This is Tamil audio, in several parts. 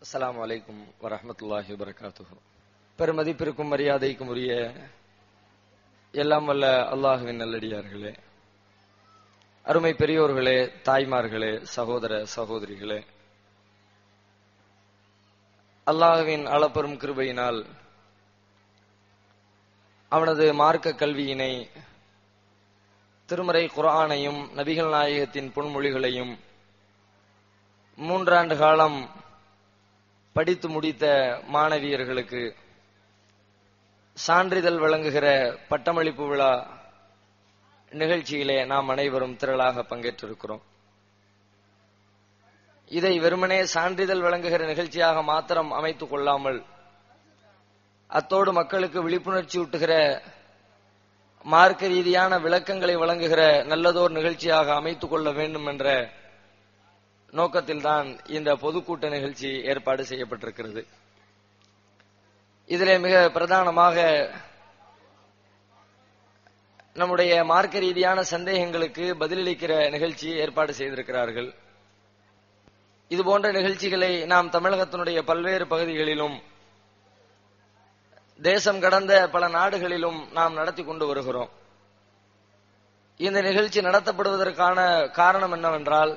அஸ்ஸலாமு அலைக்கும் வரஹ்மத்துல்லாஹி வபரகாத்துஹு பெருமதிப்பிற்கும் மரியாதைக்கும் உரிய எல்லாம் வல்ல அல்லாஹுவின் நல்லடியார்களே அருமை பெரியோர்களே தாய்மார்களே சகோதர சகோதரிகளே அல்லாஹுவின் அளப்பெரும் கிருபையினால் அவனது மார்க்க கல்வியினை திருமறை குர்ஆனையும் நபிகள் நாயகத்தின் பொன்மொழிகளையும் மூன்றாண்டு காலம் படித்து முடித்த மாணவியர்களுக்கு சான்றிதழ் வழங்குகிற பட்டமளிப்பு விழா நிகழ்ச்சியிலே நாம் அனைவரும் திரளாக பங்கேற்றிருக்கிறோம் இதை வெறுமனே சான்றிதழ் வழங்குகிற நிகழ்ச்சியாக மாத்திரம் அமைத்துக் கொள்ளாமல் அத்தோடு மக்களுக்கு விழிப்புணர்ச்சி ஊட்டுகிற மார்க்க ரீதியான விளக்கங்களை வழங்குகிற நல்லதோர் நிகழ்ச்சியாக அமைத்துக் கொள்ள வேண்டும் என்ற நோக்கத்தில்தான் இந்த பொதுக்கூட்ட நிகழ்ச்சி ஏற்பாடு செய்யப்பட்டிருக்கிறது இதிலே மிக பிரதானமாக நம்முடைய மார்க்க ரீதியான சந்தேகங்களுக்கு பதிலளிக்கிற நிகழ்ச்சி ஏற்பாடு செய்திருக்கிறார்கள் இது போன்ற நிகழ்ச்சிகளை நாம் தமிழகத்தினுடைய பல்வேறு பகுதிகளிலும் தேசம் கடந்த பல நாடுகளிலும் நாம் நடத்தி கொண்டு வருகிறோம் இந்த நிகழ்ச்சி நடத்தப்படுவதற்கான காரணம் என்னவென்றால்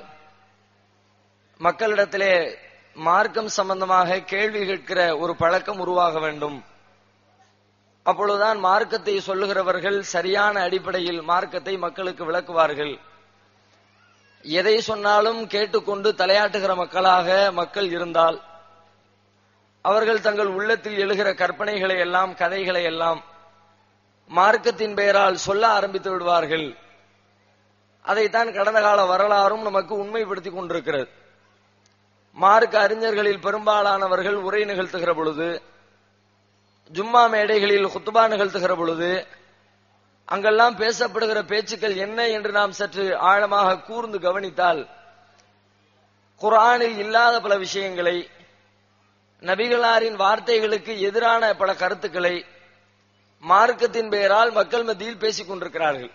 மக்களிடத்திலே மார்க்கம் சம்பந்தமாக கேள்வி கேட்கிற ஒரு பழக்கம் உருவாக வேண்டும் அப்பொழுதுதான் மார்க்கத்தை சொல்லுகிறவர்கள் சரியான அடிப்படையில் மார்க்கத்தை மக்களுக்கு விளக்குவார்கள் எதை சொன்னாலும் கேட்டுக்கொண்டு தலையாட்டுகிற மக்களாக மக்கள் இருந்தால் அவர்கள் தங்கள் உள்ளத்தில் எழுகிற கற்பனைகளை எல்லாம் கதைகளை எல்லாம் மார்க்கத்தின் பெயரால் சொல்ல ஆரம்பித்து விடுவார்கள் அதைத்தான் கடந்த கால வரலாறும் நமக்கு உண்மைப்படுத்திக் கொண்டிருக்கிறது மார்க்க அறிஞர்களில் பெரும்பாலானவர்கள் உரை நிகழ்த்துகிற பொழுது ஜும்மா மேடைகளில் குத்துபா நிகழ்த்துகிற பொழுது அங்கெல்லாம் பேசப்படுகிற பேச்சுக்கள் என்ன என்று நாம் சற்று ஆழமாக கூர்ந்து கவனித்தால் குரானில் இல்லாத பல விஷயங்களை நபிகளாரின் வார்த்தைகளுக்கு எதிரான பல கருத்துக்களை மார்க்கத்தின் பெயரால் மக்கள் மத்தியில் பேசிக் கொண்டிருக்கிறார்கள்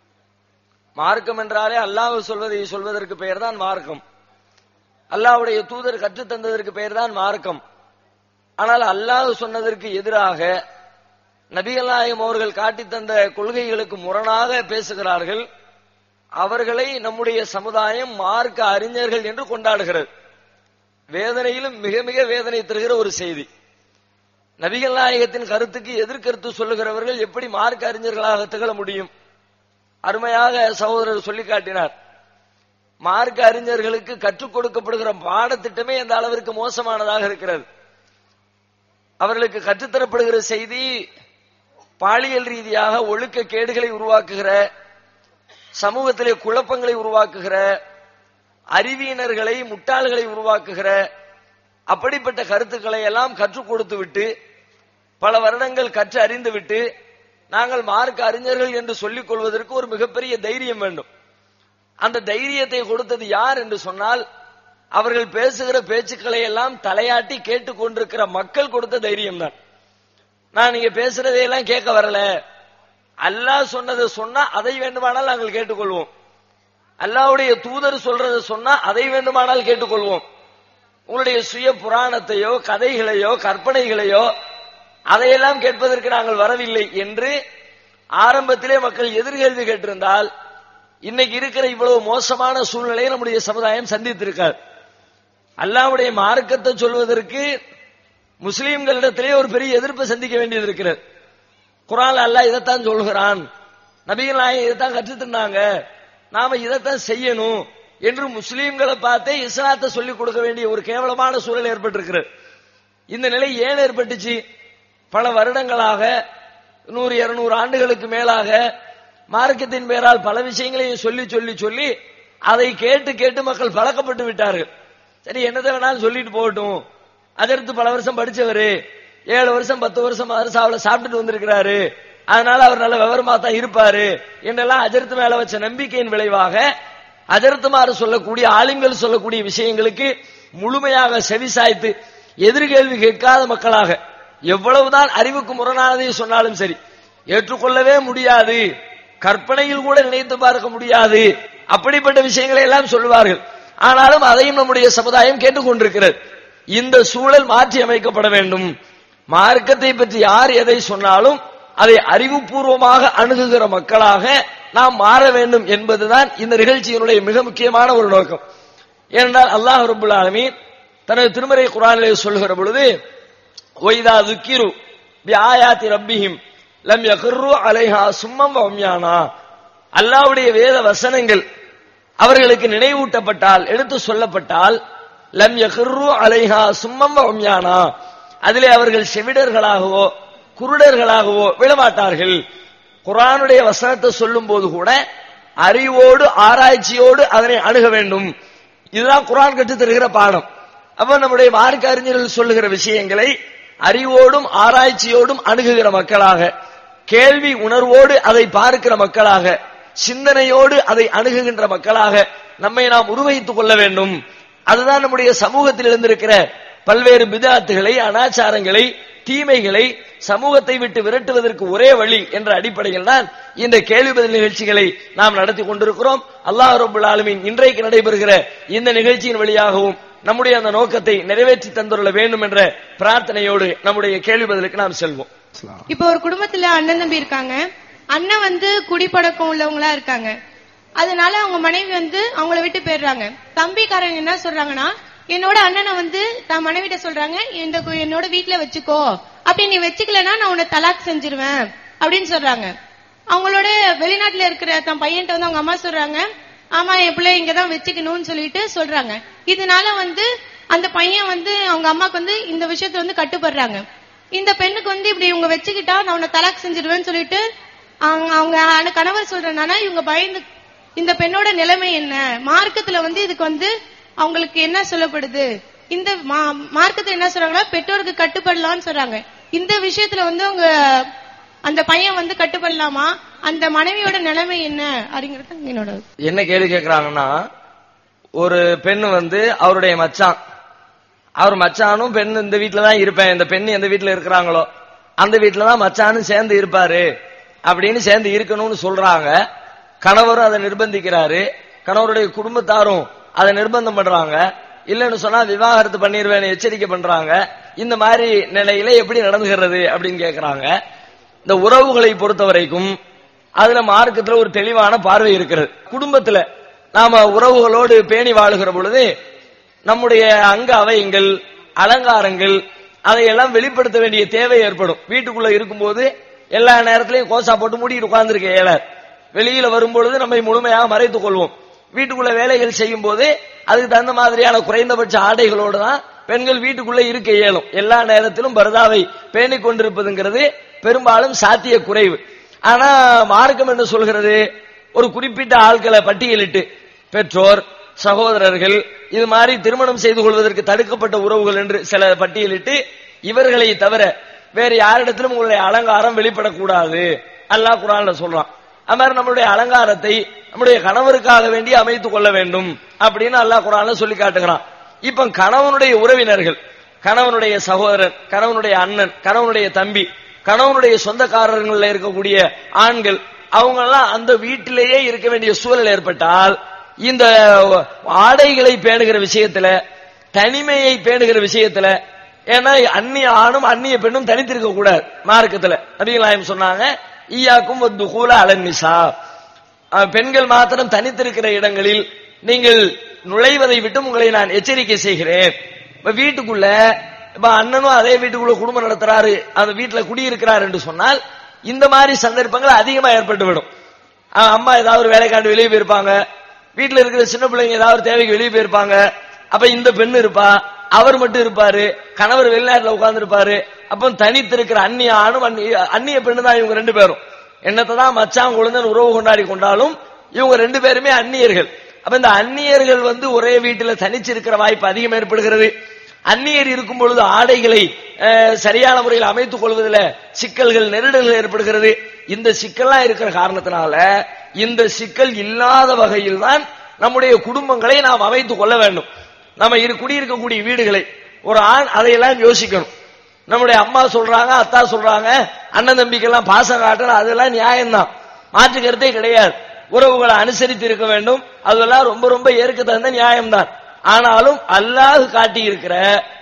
மார்க்கம் என்றாலே அல்லாஹ் சொல்வதை சொல்வதற்கு பெயர்தான் மார்க்கம் அல்லாவுடைய தூதர் கற்றுத் தந்ததற்கு பெயர்தான் மார்க்கம் ஆனால் அல்லாஹ் சொன்னதற்கு எதிராக நபிகள்நாயகம் அவர்கள் காட்டித் தந்த கொள்கைகளுக்கு முரணாக பேசுகிறார்கள் அவர்களை நம்முடைய சமுதாயம் மார்க்க அறிஞர்கள் என்று கொண்டாடுகிறது வேதனையிலும் மிக மிக வேதனை தருகிற ஒரு செய்தி நபிகள் நாயகத்தின் கருத்துக்கு எதிர்கருத்து சொல்லுகிறவர்கள் எப்படி மார்க்க அறிஞர்களாக திகழ முடியும் அருமையாக சகோதரர் சொல்லி காட்டினார் மார்க்க அறிஞர்களுக்கு கற்றுக் கொடுக்கப்படுகிற பாடத்திட்டமே அந்த அளவிற்கு மோசமானதாக இருக்கிறது அவர்களுக்கு கற்றுத்தரப்படுகிற செய்தி பாலியல் ரீதியாக ஒழுக்க கேடுகளை உருவாக்குகிற சமூகத்திலே குழப்பங்களை உருவாக்குகிற அறிவியினர்களை முட்டாள்களை உருவாக்குகிற அப்படிப்பட்ட கருத்துக்களை எல்லாம் கற்றுக் கொடுத்து விட்டு பல வருடங்கள் கற்று அறிந்து விட்டு நாங்கள் மார்க்க அறிஞர்கள் என்று சொல்லிக் கொள்வதற்கு ஒரு மிகப்பெரிய தைரியம் வேண்டும் அந்த தைரியத்தை கொடுத்தது யார் என்று சொன்னால் அவர்கள் பேசுகிற பேச்சுக்களை எல்லாம் தலையாட்டி கேட்டுக் கொண்டிருக்கிற மக்கள் கொடுத்த தைரியம் தான் நான் நீங்க பேசுறதையெல்லாம் கேட்க வரல அல்லாஹ் சொன்னதை சொன்னா அதை வேண்டுமானால் நாங்கள் கேட்டுக்கொள்வோம் அல்லாவுடைய தூதர் சொல்றதை சொன்னா அதை வேண்டுமானால் கேட்டுக்கொள்வோம் உங்களுடைய சுய புராணத்தையோ கதைகளையோ கற்பனைகளையோ அதையெல்லாம் கேட்பதற்கு நாங்கள் வரவில்லை என்று ஆரம்பத்திலே மக்கள் எதிர்கேள்வி கேட்டிருந்தால் இன்னைக்கு இருக்கிற இவ்வளவு மோசமான சூழ்நிலையை நம்முடைய சமுதாயம் சந்தித்திருக்கார் அல்லாவுடைய மார்க்கத்தை சொல்வதற்கு முஸ்லீம்களிடத்திலே ஒரு பெரிய எதிர்ப்பை சந்திக்க வேண்டியது இருக்கிறது குரான் அல்லாஹ் இதைத்தான் சொல்கிறான் நபிகள் நாயகம் இதைத்தான் கற்றுத்தந்தாங்க நாம இதைத்தான் செய்யணும் என்று முஸ்லீம்களை பார்த்தே இஸ்லாத்தை சொல்லிக் கொடுக்க வேண்டிய ஒரு கேவலமான சூழல் ஏற்பட்டிருக்கிறது இந்த நிலை ஏன் ஏற்பட்டுச்சு பல வருடங்களாக நூறு இருநூறு ஆண்டுகளுக்கு மேலாக மார்க்கத்தின் பேரால் பல விஷயங்களையும் சொல்லி சொல்லி சொல்லி அதை கேட்டு கேட்டு மக்கள் பழக்கப்பட்டு விட்டார்கள் சரி என்னதை வேணாலும் சொல்லிட்டு போகட்டும் அதற்கு பல வருஷம் படிச்சவரு ஏழு வருஷம் பத்து வருஷம் மதரசாவில் சாப்பிட்டுட்டு வந்திருக்கிறாரு அதனால அவர் நல்ல விவரமா தான் இருப்பாரு என்றெல்லாம் அஜர்த்து மேல வச்ச நம்பிக்கையின் விளைவாக அஜர்த்துமாறு சொல்லக்கூடிய ஆளுங்கள் சொல்லக்கூடிய விஷயங்களுக்கு முழுமையாக செவிசாய்த்து எதிர்கேள்வி கேட்காத மக்களாக எவ்வளவுதான் அறிவுக்கு முரணானதை சொன்னாலும் சரி ஏற்றுக்கொள்ளவே முடியாது கற்பனையில் கூட நினைத்து பார்க்க முடியாது அப்படிப்பட்ட விஷயங்களை எல்லாம் சொல்லுவார்கள் ஆனாலும் அதையும் நம்முடைய சமுதாயம் கேட்டுக்கொண்டிருக்கிறது இந்த சூழல் மாற்றி அமைக்கப்பட வேண்டும் மார்க்கத்தை பற்றி யார் எதை சொன்னாலும் அதை அறிவுபூர்வமாக அணுகுகிற மக்களாக நாம் மாற வேண்டும் என்பதுதான் இந்த நிகழ்ச்சியினுடைய மிக முக்கியமான ஒரு நோக்கம் ஏனென்றால் அல்லாஹ் ரபுல் ஆலமீன் தனது திருமறை குரானிலே சொல்லுகிற பொழுது ஒய்தா துக்கிரு பி ஆயாத்தி ரப்பிஹிம் லம் யகுர்ரு அலைஹா சும்மம் வம்யானா அல்லாஹ்வுடைய வேத வசனங்கள் அவர்களுக்கு நினைவூட்டப்பட்டால் எடுத்து சொல்லப்பட்டால் லம் யகுர்ரு அலைஹா சும்மம் வம்யானா அதிலே அவர்கள் செவிடர்களாகவோ குருடர்களாகவோ விழமாட்டார்கள் குரானுடைய வசனத்தை சொல்லும் போது கூட அறிவோடு ஆராய்ச்சியோடு அதனை அணுக வேண்டும் இதுதான் குரான் கற்றுத் தருகிற பாடம் அப்ப நம்முடைய மார்க்க அறிஞர்கள் சொல்லுகிற விஷயங்களை அறிவோடும் ஆராய்ச்சியோடும் அணுகுகிற மக்களாக கேள்வி உணர்வோடு அதை பார்க்கிற மக்களாக சிந்தனையோடு அதை அணுகுகின்ற மக்களாக நம்மை நாம் உருவகித்துக் கொள்ள வேண்டும் அதுதான் நம்முடைய சமூகத்தில் இருந்திருக்கிற பல்வேறு பிதாத்துகளை அனாச்சாரங்களை தீமைகளை சமூகத்தை விட்டு விரட்டுவதற்கு ஒரே வழி என்ற அடிப்படையில் தான் இந்த கேள்வி பதில் நிகழ்ச்சிகளை நாம் நடத்தி கொண்டிருக்கிறோம் அல்லாஹ் ரபுல் ஆலமீன் இன்றைக்கு நடைபெறுகிற இந்த நிகழ்ச்சியின் வழியாகவும் நம்முடைய அந்த நோக்கத்தை நிறைவேற்றி தந்துள்ள வேண்டும் என்ற பிரார்த்தனையோடு நம்முடைய கேள்வி பதிலுக்கு நாம் செல்வோம் இப்போ ஒரு குடும்பத்துல அண்ணன் தம்பி இருக்காங்க அண்ணன் வந்து குடிப்பழக்கம் உள்ளவங்களா இருக்காங்க அதனால அவங்க மனைவி வந்து அவங்கள விட்டு போயிடுறாங்க தம்பிக்காரங்க என்ன சொல்றாங்கன்னா என்னோட அண்ணனை வந்து தான் மனைவிட்ட சொல்றாங்க இந்த கு- என்னோட வீட்ல வச்சுக்கோ அப்படி நீ வச்சுக்கலன்னா நான் உன்னை தலாக் செஞ்சிருவேன் அப்படின்னு சொல்றாங்க அவங்களோட வெளிநாட்டுல இருக்கிற தன் பையன்ட்ட வந்து அவங்க அம்மா சொல்றாங்க ஆமா என் பிள்ளை இங்கதான் வச்சுக்கணும்னு சொல்லிட்டு சொல்றாங்க இதனால வந்து அந்த பையன் வந்து அவங்க அம்மாக்கு வந்து இந்த விஷயத்துல வந்து கட்டுப்படுறாங்க இந்த பெண்ணுக்கு வந்து இப்படி இவங்க வச்சுக்கிட்டா நான் உன்னை தலாக் செஞ்சிடுவேன்னு சொல்லிட்டு அவங்க அவங்க அண்ண- கணவர் சொல்றனால இவங்க பயந்து இந்த பெண்ணோட நிலைமை என்ன மார்க்கத்துல வந்து இதுக்கு வந்து அவங்களுக்கு என்ன சொல்லப்படுது இந்த மா- மார்க்கத்துல என்ன சொல்றாங்கன்னா பெற்றோருக்கு கட்டுப்படலாம்னு சொல்றாங்க இந்த விஷயத்துல வந்து அவங்க அந்த பையன் வந்து கட்டுப்படலாமா அந்த மனைவியோட நிலைமை என்ன அப்படிங்கறது என்னோட என்ன கேள்வி கேட்கறாங்கன்னா ஒரு பெண் வந்து அவருடைய மச்சான் அவர் மச்சானும் பெண் இந்த வீட்ல தான் இருப்பேன் இந்த பெண் எந்த வீட்ல இருக்கிறாங்களோ அந்த வீட்ல தான் மச்சானும் சேர்ந்து இருப்பாரு அப்படின்னு சேர்ந்து இருக்கணும்னு சொல்றாங்க கணவரும் அதை நிர்பந்திக்கிறாரு கணவருடைய குடும்பத்தாரும் அதை நிர்பந்தம் பண்றாங்க இல்லைன்னு சொன்னா விவாகரத்து பண்ணிடுவேன்னு எச்சரிக்கை பண்றாங்க இந்த மாதிரி நிலையில எப்படி நடந்துகிறது அப்படின்னு கேக்குறாங்க இந்த உறவுகளை பொறுத்த வரைக்கும் அதுல மார்க்கத்துல ஒரு தெளிவான பார்வை இருக்கிறது குடும்பத்துல நாம உறவுகளோடு பேணி வாழுகிற பொழுது நம்முடைய அங்க அவயங்கள் அலங்காரங்கள் அதையெல்லாம் வெளிப்படுத்த வேண்டிய தேவை ஏற்படும் வீட்டுக்குள்ள இருக்கும்போது எல்லா நேரத்திலையும் கோசா போட்டு மூடிட்டு உட்கார்ந்துருக்க இயலார் வெளியில வரும்பொழுது நம்மை முழுமையாக மறைத்துக் கொள்வோம் வீட்டுக்குள்ள வேலைகள் செய்யும் போது அதுக்கு தகுந்த மாதிரியான குறைந்தபட்ச ஆடைகளோடு தான் பெண்கள் வீட்டுக்குள்ள இருக்க இயலும் எல்லா நேரத்திலும் பரதாவை பேணிக் கொண்டிருப்பதுங்கிறது பெரும்பாலும் சாத்திய குறைவு ஆனா மார்க்கம் என்ன சொல்கிறது ஒரு குறிப்பிட்ட ஆட்களை பட்டியலிட்டு பெற்றோர் சகோதரர்கள் இது மாதிரி திருமணம் செய்து கொள்வதற்கு தடுக்கப்பட்ட உறவுகள் என்று சில பட்டியலிட்டு இவர்களை தவிர வேற யாரிடத்திலும் உங்களுடைய அலங்காரம் வெளிப்படக்கூடாது அல்லாஹ் குரான்ல சொல்றான் அது மாதிரி நம்மளுடைய அலங்காரத்தை நம்முடைய கணவருக்காக வேண்டி அமைத்துக் கொள்ள வேண்டும் அப்படின்னு அல்லாஹ் குரான்ல சொல்லி காட்டுகிறான் இப்ப கணவனுடைய உறவினர்கள் கணவனுடைய சகோதரன் கணவனுடைய அண்ணன் கணவனுடைய தம்பி கணவனுடைய சொந்தக்காரர்கள்ல இருக்கக்கூடிய ஆண்கள் அவங்க எல்லாம் அந்த வீட்டிலேயே இருக்க வேண்டிய சூழல் ஏற்பட்டால் இந்த ஆடைகளை பேணுகிற விஷயத்துல தனிமையை பேணுகிற விஷயத்துல ஏன்னா அந்நிய ஆணும் அந்நிய பெண்ணும் தனித்திருக்க கூடாது மார்க்கத்துல நபிகளாயம் சொன்னாங்க ஈயாக்கும் துகூல அலன்னிசா அஹ், பெண்கள் மாத்திரம் தனித்திருக்கிற இடங்களில் நீங்கள் நுழைவதை விட்டு உங்களை நான் எச்சரிக்கை செய்கிறேன் இப்ப வீட்டுக்குள்ள இப்ப அண்ணனும் அதே வீட்டுக்குள்ள குடும்பம் நடத்துறாரு அந்த வீட்டுல குடியிருக்கிறார் என்று சொன்னால் இந்த மாதிரி சந்தர்ப்பங்கள் அதிகமா ஏற்பட்டுவிடும் அஹ், அம்மா ஏதாவது ஒரு வேலைக்காண்டு வெளியே போயிருப்பாங்க வீட்டுல இருக்கிற சின்ன பிள்ளைங்க ஏதாவது ஒரு தேவைக்கு வெளியே போயிருப்பாங்க அப்ப இந்த பெண் இருப்பா அவர் மட்டும் இருப்பாரு கணவர் வெளிநாட்டுல உட்கார்ந்து இருப்பாரு அப்ப தனித்து இருக்கிற அந்நிய ஆணும் அந்நிய அந்நிய பெண்ணு தான் இவங்க ரெண்டு பேரும் என்னத்தை தான் மச்சான் குழந்தைன்னு உறவு கொண்டாடி கொண்டாலும் இவங்க ரெண்டு பேருமே அந்நியர்கள் அப்ப இந்த அந்நியர்கள் வந்து ஒரே வீட்டுல தனிச்சு இருக்கிற வாய்ப்பு அதிகம் ஏற்படுகிறது அந்நியர் இருக்கும் பொழுது ஆடைகளை அஹ், சரியான முறையில் அமைத்துக் கொள்வதில் சிக்கல்கள் நெருடல்கள் ஏற்படுகிறது இந்த சிக்கல்லாம் இருக்கிற காரணத்தினால இந்த சிக்கல் இல்லாத வகையில் தான் நம்முடைய குடும்பங்களை நாம் அமைத்துக் கொள்ள வேண்டும் நம்ம இரு குடியிருக்கக்கூடிய வீடுகளை ஒரு ஆண் அதையெல்லாம் யோசிக்கணும் நம்முடைய அம்மா சொல்றாங்க அத்தா சொல்றாங்க அண்ணன் தம்பிக்கெல்லாம் பாசம் காட்டணும் அதெல்லாம் நியாயம்தான் மாற்று கருத்தே கிடையாது உறவுகளை அனுசரித்து இருக்க வேண்டும் அதெல்லாம் ரொம்ப ரொம்ப ஏற்க தகுந்த நியாயம்தான் ஆனாலும் அல்லாஹ் காட்டி இருக்கிற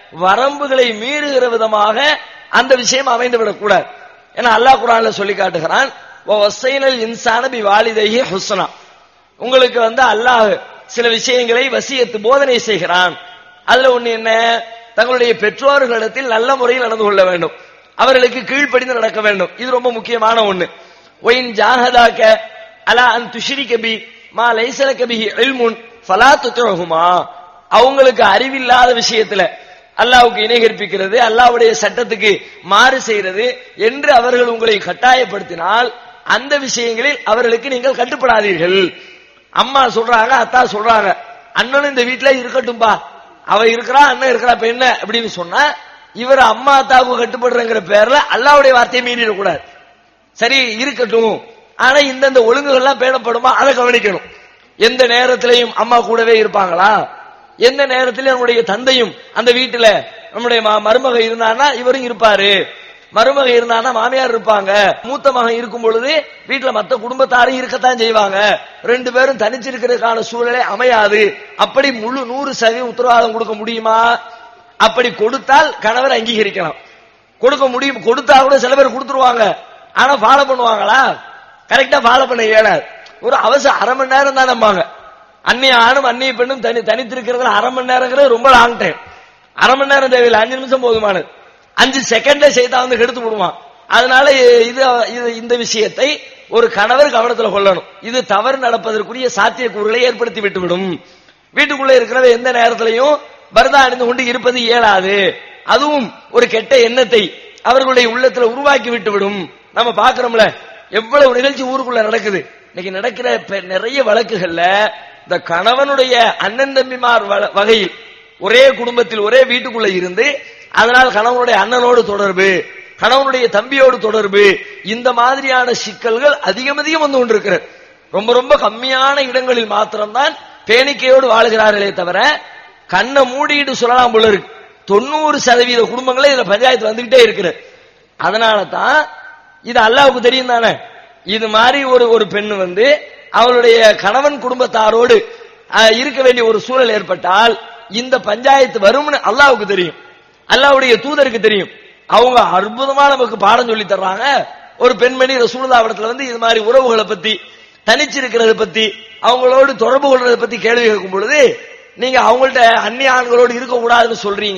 வரம்புகளை மீறுகிற விதமாக அந்த விஷயம் அமைந்து விடக்கூடாது ஏன்னா அல்லாஹ் குரான்ல சொல்லி காட்டுகிறான் வசைனல் இன்சான பி வாலிதைஹி ஹுஸ்னா உங்களுக்கு வந்து அல்லாஹ் சில விஷயங்களை வசியத்து போதனை செய்கிறான் அதுல ஒண்ணு என்ன தங்களுடைய பெற்றோர்களிடத்தில் நல்ல முறையில் நடந்து கொள்ள வேண்டும் அவர்களுக்கு கீழ்ப்படிந்து நடக்க வேண்டும் இது ரொம்ப முக்கியமான ஒண்ணு ஒயின் ஜாஹதாக்க அலா அன் துஷிரிக பி மா லைசலக பிஹி இல்முன் ஃபலா துத்ரஹுமா அவங்களுக்கு அறிவில்லாத விஷயத்துல அல்லாஹ்வுக்கு இணை கற்பிக்கிறது அல்லாஹ்வுடைய சட்டத்துக்கு மாறு செய்யறது என்று அவர்கள் உங்களை கட்டாயப்படுத்தினால் அந்த விஷயங்களில் அவர்களுக்கு நீங்கள் கட்டுப்படாதீர்கள் அம்மா சொல்றாங்க அத்தா சொல்றாங்க அண்ணனும் இந்த வீட்டுல இருக்கட்டும்பா அவ இருக்கிறா அண்ணன் இருக்கிறா இப்ப என்ன அப்படின்னு சொன்னா இவர் அம்மா அத்தாவுக்கு கட்டுப்படுறங்கிற பேர்ல அல்லாவுடைய வார்த்தையை மீறிடக்கூடாது சரி இருக்கட்டும் ஆனா இந்தந்த ஒழுங்குகள்லாம் பேணப்படுமா அதை கவனிக்கணும் எந்த நேரத்திலையும் அம்மா கூடவே இருப்பாங்களா எந்த நேரத்திலும் நம்முடைய தந்தையும் அந்த வீட்டுல நம்முடைய ம- மருமக இருந்தான்னா இவரும் இருப்பாரு மருமக இருந்தான்னா மாமியார் இருப்பாங்க மூத்த மகன் இருக்கும் பொழுது வீட்டுல மத்த குடும்பத்தாரும் இருக்கத்தான் செய்வாங்க ரெண்டு பேரும் தனிச்சிருக்கிறதுக்கான சூழ்நிலை அமையாது அப்படி முழு நூறு சதவீதம் உத்தரவாதம் கொடுக்க முடியுமா அப்படி கொடுத்தால் கணவர் அங்கீகரிக்கலாம் கொடுக்க முடியும் கொடுத்தா கூட சில பேர் கொடுத்துருவாங்க ஆனா ஃபாலோ பண்ணுவாங்களா கரெக்டா ஃபாலோ பண்ண இயலாது ஒரு அவசரம் அரை மணி நேரம் தான் நம்பாங்க அந்நிய ஆணும் அந்நிய பெண்ணும் தனி தனித்திருக்கிறதுல அரை மணி நேரங்கிறது ரொம்ப லாங் டைம் அரை மணி நேரம் தேவையில்லை அஞ்சு நிமிஷம் போதுமானது அஞ்சு செகண்ட்ல செய்தா வந்து கெடுத்து விடுவான் அதனால இது இது இந்த விஷயத்தை ஒரு கணவர் கவனத்துல கொள்ளணும் இது தவறு நடப்பதற்குரிய சாத்தியக்கூறுகளை ஏற்படுத்தி விட்டுவிடும் வீட்டுக்குள்ள இருக்கிறவ எந்த நேரத்திலையும் பரதா அணிந்து கொண்டு இருப்பது இயலாது அதுவும் ஒரு கெட்ட எண்ணத்தை அவர்களுடைய உள்ளத்துல உருவாக்கி விட்டுவிடும் நம்ம பாக்குறோம்ல எவ்வளவு நிகழ்ச்சி ஊருக்குள்ள நடக்குது இன்னைக்கு நடக்கிற பெ- நிறைய வழக்குகள்ல இந்த கணவனுடைய அண்ணன் தம்பிமார் வ- வகையில் ஒரே குடும்பத்தில் ஒரே வீட்டுக்குள்ள இருந்து அதனால் கணவனுடைய அண்ணனோடு தொடர்பு கணவனுடைய தம்பியோடு தொடர்பு இந்த மாதிரியான சிக்கல்கள் அதிகம் அதிகம் வந்து கொண்டிருக்கிறது ரொம்ப ரொம்ப கம்மியான இடங்களில் மாத்திரம்தான் பேணிக்கையோடு வாழ்கிறார்களே தவிர கண்ணை மூடிட்டு சொல்லலாம் போல இருக்கு தொண்ணூறு சதவீத குடும்பங்களே இதுல பஞ்சாயத்து வந்துகிட்டே இருக்கிறது அதனால தான் இது அல்லாவுக்கு தெரியும் தானே இது மாதிரி ஒரு ஒரு பெண் வந்து அவளுடைய கணவன் குடும்பத்தாரோடு அஹ், இருக்க வேண்டிய ஒரு சூழல் ஏற்பட்டால் இந்த பஞ்சாயத்து வரும்னு அல்லாவுக்கு தெரியும் அல்லாவுடைய தூதருக்கு தெரியும் அவங்க அற்புதமா நமக்கு பாடம் சொல்லி தர்றாங்க ஒரு பெண்மணி ரசூலுல்லாவிடத்துல வந்து இது மாதிரி உறவுகளை பத்தி தனிச்சிருக்கிறத பத்தி அவங்களோடு தொடர்பு கொள்றதை பத்தி கேள்வி கேட்கும் பொழுது நீங்க அவங்கள்ட்ட அந்நிய ஆண்களோடு இருக்க கூடாதுன்னு சொல்றீங்க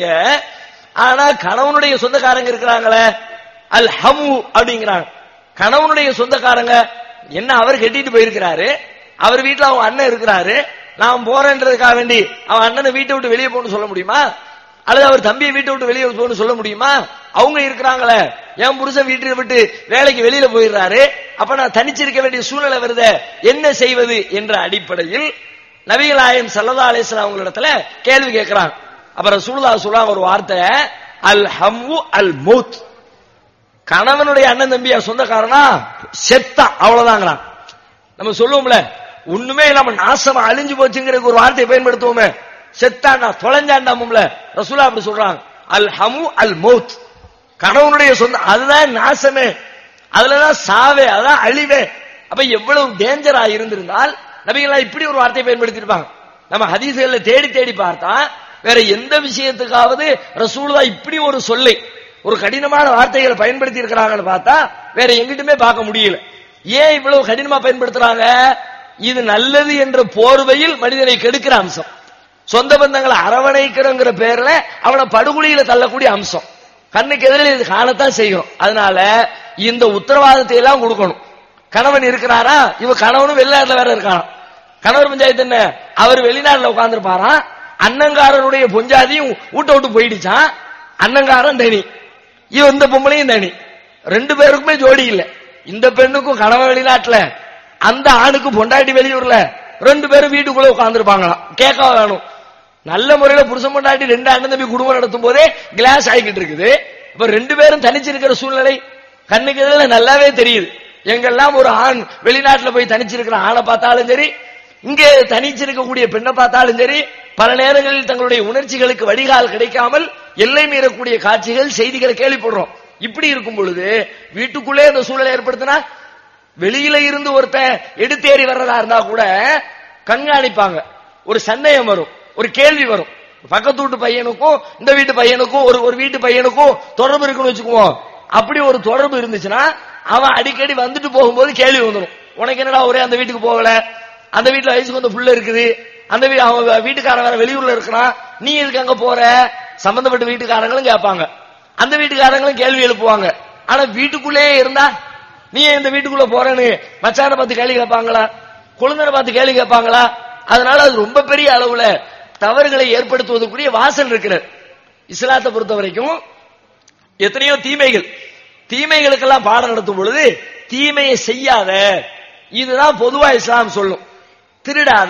ஆனா கணவனுடைய சொந்தக்காரங்க இருக்கிறாங்களே அல் ஹமு அப்படிங்கிறாங்க கணவனுடைய சொந்தக்காரங்க என்ன அவர் கட்டிட்டு போயிருக்கிறாரு அவர் வீட்டுல அவங்க அண்ணன் இருக்கிறாரு நான் போறேன்றதுக்காக வேண்டி அவன் அண்ணனை வீட்டை விட்டு வெளியே போகணும்னு சொல்ல முடியுமா அல்லது அவர் தம்பியை வீட்டை விட்டு வெளியே போகணும்னு சொல்ல முடியுமா அவங்க இருக்கிறாங்களே என் புருஷன் வீட்டை விட்டு வேலைக்கு வெளியில போயிடுறாரு அப்ப நான் தனிச்சிருக்க வேண்டிய சூழ்நிலை வருதே என்ன செய்வது என்ற அடிப்படையில் நபிகள் நாயகம் சல்லா அலிஸ்லாம் அவங்களிடத்துல கேள்வி கேட்கிறாங்க அப்புறம் சூழ்தா சொல்றாங்க ஒரு வார்த்தை அல் ஹம்மு அல் மௌத் கணவனுடைய அண்ணன் தம்பியா சொந்தக்காரனா செத்தா அவ்வளவுதாங்கிறான் நம்ம சொல்லுவோம்ல ஒண்ணுமே இல்லாம நாசமா அழிஞ்சு போச்சுங்கிறதுக்கு ஒரு வார்த்தையை பயன்படுத்துவோமே செத்தாண்டா தொலைஞ்சாண்டாமும்ல ரசூலா அப்படி சொல்றாங்க அல் ஹமு அல் மௌத் கணவனுடைய சொந்த அதுதான் நாசமே அதுலதான் சாவே அதான் அழிவே அப்ப எவ்வளவு டேஞ்சரா இருந்திருந்தால் நபிகளா இப்படி ஒரு வார்த்தையை பயன்படுத்தியிருப்பாங்க நம்ம ஹதீசுகள்ல தேடி தேடி பார்த்தா வேற எந்த விஷயத்துக்காவது ரசூலுதா இப்படி ஒரு சொல்லை ஒரு கடினமான வார்த்தைகளை பயன்படுத்தி இருக்கிறாங்கன்னு பார்த்தா வேற எங்கிட்டுமே பார்க்க முடியல ஏன் இவ்வளவு கடினமா பயன்படுத்துறாங்க இது நல்லது என்ற போர்வையில் மனிதனை கெடுக்கிற அம்சம் சொந்த பந்தங்களை அரவணைக்கிறங்கிற பேர்ல அவனை படுகொலியில தள்ளக்கூடிய அம்சம் கண்ணுக்கு எதிரில் இது காணத்தான் செய்யும் அதனால இந்த உத்தரவாதத்தை எல்லாம் கொடுக்கணும் கணவன் இருக்கிறாரா இவ கணவனும் வெளிநாட்டுல வேற இருக்கான் கணவர் பஞ்சாயத்து என்ன அவர் வெளிநாட்டுல உட்கார்ந்துருப்பாராம் அண்ணங்காரனுடைய பொஞ்சாதியும் வீட்டை விட்டு போயிடுச்சான் அண்ணங்காரன் தனி இவன் இந்த பொம்பளையும் தனி ரெண்டு பேருக்குமே ஜோடி இல்ல இந்த பெண்ணுக்கும் கணவன் வெளிநாட்டுல அந்த ஆணுக்கும் பொண்டாட்டி வெளியூர்ல ரெண்டு பேரும் வீட்டுக்குள்ள உட்கார்ந்துருப்பாங்களாம் கேட்க வேணும் நல்ல முறையில புருஷன் பொண்டாட்டி ரெண்டு அண்ணன் தம்பி குடும்பம் நடத்தும் போதே கிளாஸ் ஆகிக்கிட்டு இருக்குது இப்ப ரெண்டு பேரும் தனிச்சிருக்கிற சூழ்நிலை கண்ணுக்கு எதிரில் நல்லாவே தெரியுது எங்கெல்லாம் ஒரு ஆண் வெளிநாட்டுல போய் தனிச்சிருக்கிற ஆணை பார்த்தாலும் சரி இங்கே தனிச்சிருக்கக்கூடிய பெண்ணை பார்த்தாலும் சரி பல நேரங்களில் தங்களுடைய உணர்ச்சிகளுக்கு வடிகால் கிடைக்காமல் எல்லை மீறக்கூடிய காட்சிகள் செய்திகளை கேள்விப்படுறோம் இப்படி இருக்கும் பொழுது வீட்டுக்குள்ளே இந்த சூழலை ஏற்படுத்தினா வெளியில இருந்து ஒருத்தன் எடுத்தேறி வர்றதா இருந்தா கூட கண்காணிப்பாங்க ஒரு சந்தேகம் வரும் ஒரு கேள்வி வரும் பக்கத்து வீட்டு பையனுக்கும் இந்த வீட்டு பையனுக்கும் ஒரு ஒரு வீட்டு பையனுக்கும் தொடர்பு இருக்குன்னு வச்சுக்குவோம் அப்படி ஒரு தொடர்பு இருந்துச்சுன்னா அவன் அடிக்கடி வந்துட்டு போகும்போது கேள்வி வந்துடும் உனக்கு என்னடா ஒரே அந்த வீட்டுக்கு போகல அந்த வீட்டுல வயசுக்கு வந்து புள்ள இருக்குது அந்த வீ அவன் வீட்டுக்காரன் வேற வெளியூர்ல இருக்கிறான் நீ எதுக்கு அங்க போற சம்பந்தப்பட்ட வீட்டுக்காரங்களும் கேட்பாங்க அந்த வீட்டுக்காரங்களும் கேள்வி எழுப்புவாங்க ஆனா வீட்டுக்குள்ளேயே இருந்தா நீ ஏன் இந்த வீட்டுக்குள்ள போறேன்னு மச்சான பார்த்து கேள்வி கேட்பாங்களா குழந்தை பார்த்து கேள்வி கேட்பாங்களா அதனால அது ரொம்ப பெரிய அளவுல தவறுகளை ஏற்படுத்துவதற்குரிய வாசல் இருக்கிறது இஸ்லாத்தை பொறுத்த வரைக்கும் எத்தனையோ தீமைகள் தீமைகளுக்கெல்லாம் பாடம் நடத்தும் பொழுது தீமையை செய்யாத இதுதான் பொதுவா இஸ்லாம் சொல்லும் திருடாத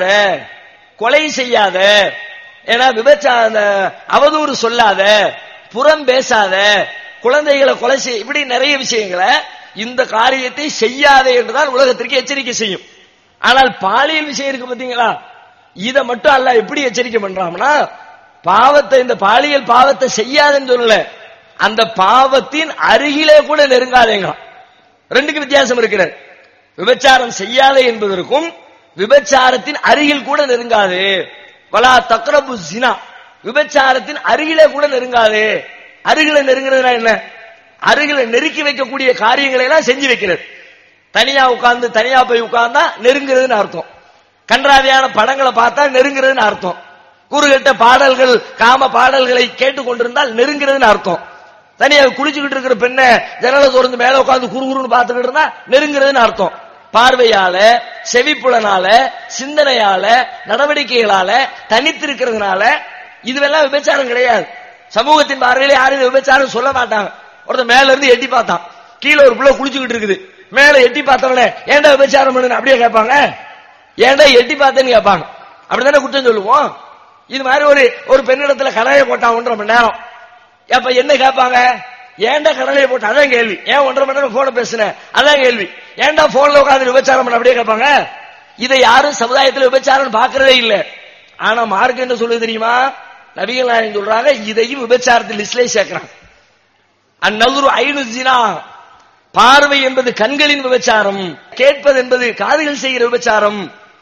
கொலை செய்யாத ஏன்னா விபச்சார அந்த அவதூறு சொல்லாத புறம் பேசாத குழந்தைகளை கொலை செய்ய இப்படி நிறைய விஷயங்களை இந்த காரியத்தை செய்யாதே என்றுதான் உலகத்திற்கு எச்சரிக்கை செய்யும் ஆனால் பாலியல் விஷயம் இருக்கு பாத்தீங்களா இத மட்டும் அல்ல எப்படி எச்சரிக்கை பண்றாங்கன்னா பாவத்தை இந்த பாலியல் பாவத்தை செய்யாதுன்னு சொல்லல அந்த பாவத்தின் அருகிலே கூட நெருங்காதேங்களாம் ரெண்டுக்கு வித்தியாசம் இருக்கிறது விபச்சாரம் செய்யாதே என்பதற்கும் விபச்சாரத்தின் அருகில் கூட நெருங்காது வலா தக்ரபு ஜினா விபச்சாரத்தின் அருகிலே கூட நெருங்காது அருகில நெருங்குறதுனா என்ன அருகில நெருக்கி வைக்கக்கூடிய காரியங்களை எல்லாம் செஞ்சு வைக்கிறது தனியா உட்கார்ந்து தனியா போய் உட்கார்ந்தா நெருங்குறதுன்னு அர்த்தம் கன்றாவியான படங்களை பார்த்தா நெருங்குறதுன்னு அர்த்தம் கூறுகட்ட பாடல்கள் காம பாடல்களை கேட்டுக் கொண்டிருந்தால் நெருங்குறதுன்னு அர்த்தம் தனியா குளிச்சுக்கிட்டு இருக்கிற பெண்ணை ஜன்னலை திறந்து மேல உட்கார்ந்து குறுகுறுன்னு பார்த்துக்கிட்டு இருந்தா நெருங்குறதுன்னு அர்த்தம் பார்வையால செவிப்புலனால சிந்தனையால நடவடிக்கைகளால தனித்திருக்கிறதுனால இதுவெல்லாம் விபச்சாரம் கிடையாது சமூகத்தின் பார்வையில யாரும் இது விபச்சாரம் சொல்ல மாட்டாங்க ஒருத்தன் மேல இருந்து எட்டி பார்த்தான் கீழே ஒரு புள்ள குளிச்சுக்கிட்டு இருக்குது மேல எட்டி பார்த்தவனே ஏன்டா விபச்சாரம் பண்ணுன்னு அப்படியே கேட்பாங்க ஏன்டா எட்டி பார்த்தேன்னு கேட்பாங்க அப்படித்தானே குற்றம் சொல்லுவோம் இது மாதிரி ஒரு ஒரு பெண்ணிடத்துல கடையை போட்டான் ஒன்றரை மணி நேரம் அப்ப என்ன கேட்பாங்க ஏன்டா கடலையை போட்டு அதான் கேள்வி ஏன் ஒன்றரை மணி நேரம் போன பேசுன அதான் கேள்வி ஏன்டா போன்ல உட்காந்து விபச்சாரம் பண்ண அப்படியே கேட்பாங்க இதை யாரும் சமுதாயத்தில் விபச்சாரம் பார்க்கறதே இல்ல ஆனா மார்க் என்ன சொல்லுது தெரியுமா நபிகள் நாயகம் சொல்றாங்க இதையும் விபச்சாரத்தில் லிஸ்ட்லே சேர்க்கிறாங்க அந்நதுரு ஐநு ஜினா பார்வை என்பது கண்களின் விபச்சாரம் கேட்பது என்பது காதுகள் செய்கிற விபச்சாரம்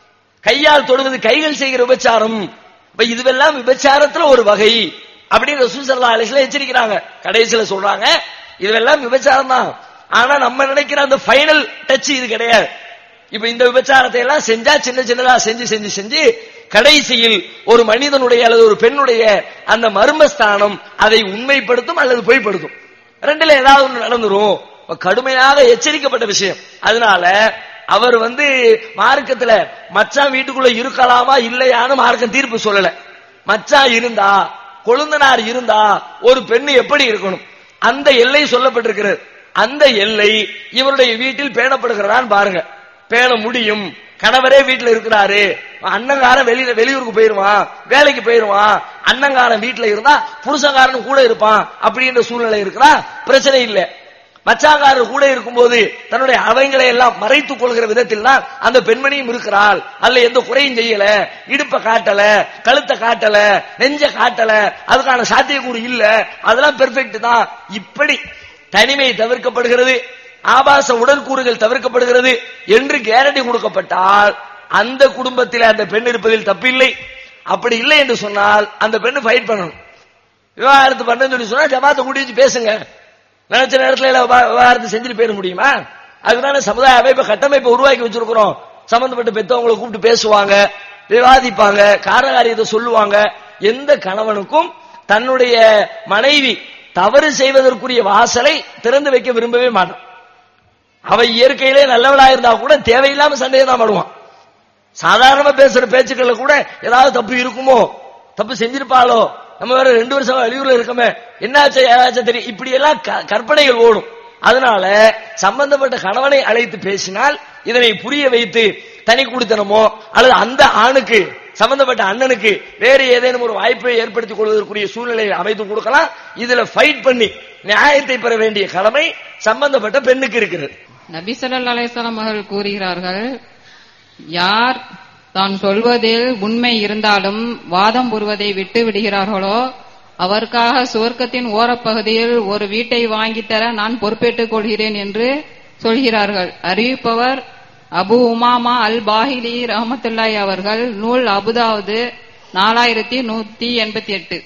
கையால் தொடுவது கைகள் செய்கிற விபச்சாரம் இப்ப இதுவெல்லாம் விபச்சாரத்துல ஒரு வகை அப்படின்னு ரசூல் சல்லா அலிஸ்ல எச்சரிக்கிறாங்க கடைசியில சொல்றாங்க இதுவெல்லாம் விபச்சாரம் தான் ஆனா நம்ம நினைக்கிற அந்த ஃபைனல் டச் இது கிடையாது இப்ப இந்த விபச்சாரத்தை எல்லாம் செஞ்சா சின்ன சின்னதா செஞ்சு செஞ்சு செஞ்சு கடைசியில் ஒரு மனிதனுடைய அல்லது ஒரு பெண்ணுடைய அந்த மர்மஸ்தானம் அதை உண்மைப்படுத்தும் அல்லது பொய்ப்படுத்தும் ரெண்டுல ஏதாவது ஒண்ணு நடந்துரும் கடுமையாக எச்சரிக்கப்பட்ட விஷயம் அதனால அவர் வந்து மார்க்கத்துல மச்சான் வீட்டுக்குள்ள இருக்கலாமா இல்லையான்னு மார்க்கம் தீர்ப்பு சொல்லல மச்சான் இருந்தா கொழுந்தனார் இருந்தா ஒரு பெண்ணு எப்படி இருக்கணும் அந்த எல்லை சொல்லப்பட்டிருக்கிறது அந்த எல்லை இவருடைய வீட்டில் பேணப்படுகிறதான் பாருங்க பேண முடியும் கணவரே வீட்டுல இருக்கிறாரு அண்ணங்காரன் வெளியில வெளியூருக்கு போயிருவான் வேலைக்கு போயிருவான் அண்ணங்காரன் வீட்டுல இருந்தா புருஷங்காரன் கூட இருப்பான் அப்படின்ற சூழ்நிலை இருக்கிறா பிரச்சனை இல்லை மச்சாங்காரர் கூட இருக்கும்போது தன்னுடைய அவங்களை எல்லாம் மறைத்துக் கொள்கிற விதத்தில் தான் அந்த பெண்மணியும் இருக்கிறாள் அல்ல எந்த குறையும் செய்யல இடுப்ப காட்டல கழுத்தை காட்டல நெஞ்ச காட்டல அதுக்கான சாத்தியக்கூறு இல்ல அதெல்லாம் பெர்ஃபெக்ட் தான் இப்படி தனிமை தவிர்க்கப்படுகிறது ஆபாச உடற்கூறுகள் தவிர்க்கப்படுகிறது என்று கேரண்டி கொடுக்கப்பட்டால் அந்த குடும்பத்தில் அந்த பெண் இருப்பதில் தப்பில்லை அப்படி இல்லை என்று சொன்னால் அந்த பெண்ணு ஃபைட் பண்ணணும் விவாகரத்து பண்ணு சொல்லி சொன்னா ஜமாத்தை கூட்டி வச்சு பேசுங்க நினைச்ச நேரத்துல எல்லாம் விவா- விவாகரத்து செஞ்சுட்டு போயிட முடியுமா அதுதானே சமுதாய அமைப்பு கட்டமைப்பை உருவாக்கி வச்சிருக்கிறோம் சம்பந்தப்பட்ட பெத்தவங்களை கூப்பிட்டு பேசுவாங்க விவாதிப்பாங்க காரணகாரியத்தை சொல்லுவாங்க எந்த கணவனுக்கும் தன்னுடைய மனைவி தவறு செய்வதற்குரிய வாசலை திறந்து வைக்க விரும்பவே மாட்டான் அவ இயற்கையிலே நல்லவளா இருந்தா கூட தேவையில்லாம சண்டையை தான் பண்ணுவான் சாதாரணமா பேசுற பேச்சுக்கள்ல கூட ஏதாவது தப்பு இருக்குமோ தப்பு செஞ்சிருப்பாளோ நம்ம வேற ரெண்டு வருஷம் வெளியூர்ல இருக்கோமே என்னாச்சு ஏதாச்சும் தெரியும் இப்படி எல்லாம் க- கற்பனைகள் ஓடும் அதனால சம்பந்தப்பட்ட கணவனை அழைத்து பேசினால் இதனை புரிய வைத்து தனி குடித்தனமோ அல்லது அந்த ஆணுக்கு சம்பந்தப்பட்ட அண்ணனுக்கு வேறு ஏதேனும் ஒரு வாய்ப்பை ஏற்படுத்திக் கொள்வதற்குரிய சூழ்நிலையை அமைத்து கொடுக்கலாம் இதுல ஃபைட் பண்ணி நியாயத்தை பெற வேண்டிய கடமை சம்பந்தப்பட்ட பெண்ணுக்கு இருக்கிறது நபி ஸல்லல்லாஹு அலைஹி வஸல்லம் அவர்கள் கூறுகிறார்கள் யார் தான் சொல்வதில் உண்மை இருந்தாலும் வாதம் புரிவதை விட்டு விடுகிறார்களோ அவருக்காக சுவர்க்கத்தின் ஓரப்பகுதியில் ஒரு வீட்டை வாங்கித் தர நான் பொறுப்பேற்றுக் கொள்கிறேன் என்று சொல்கிறார்கள் அறிவிப்பவர் அபு உமாமா அல் பாஹிலி ரஹமத்துல்லாஹி அவர்கள் நூல் அபுதாவது நாலாயிரத்தி நூத்தி எண்பத்தி எட்டு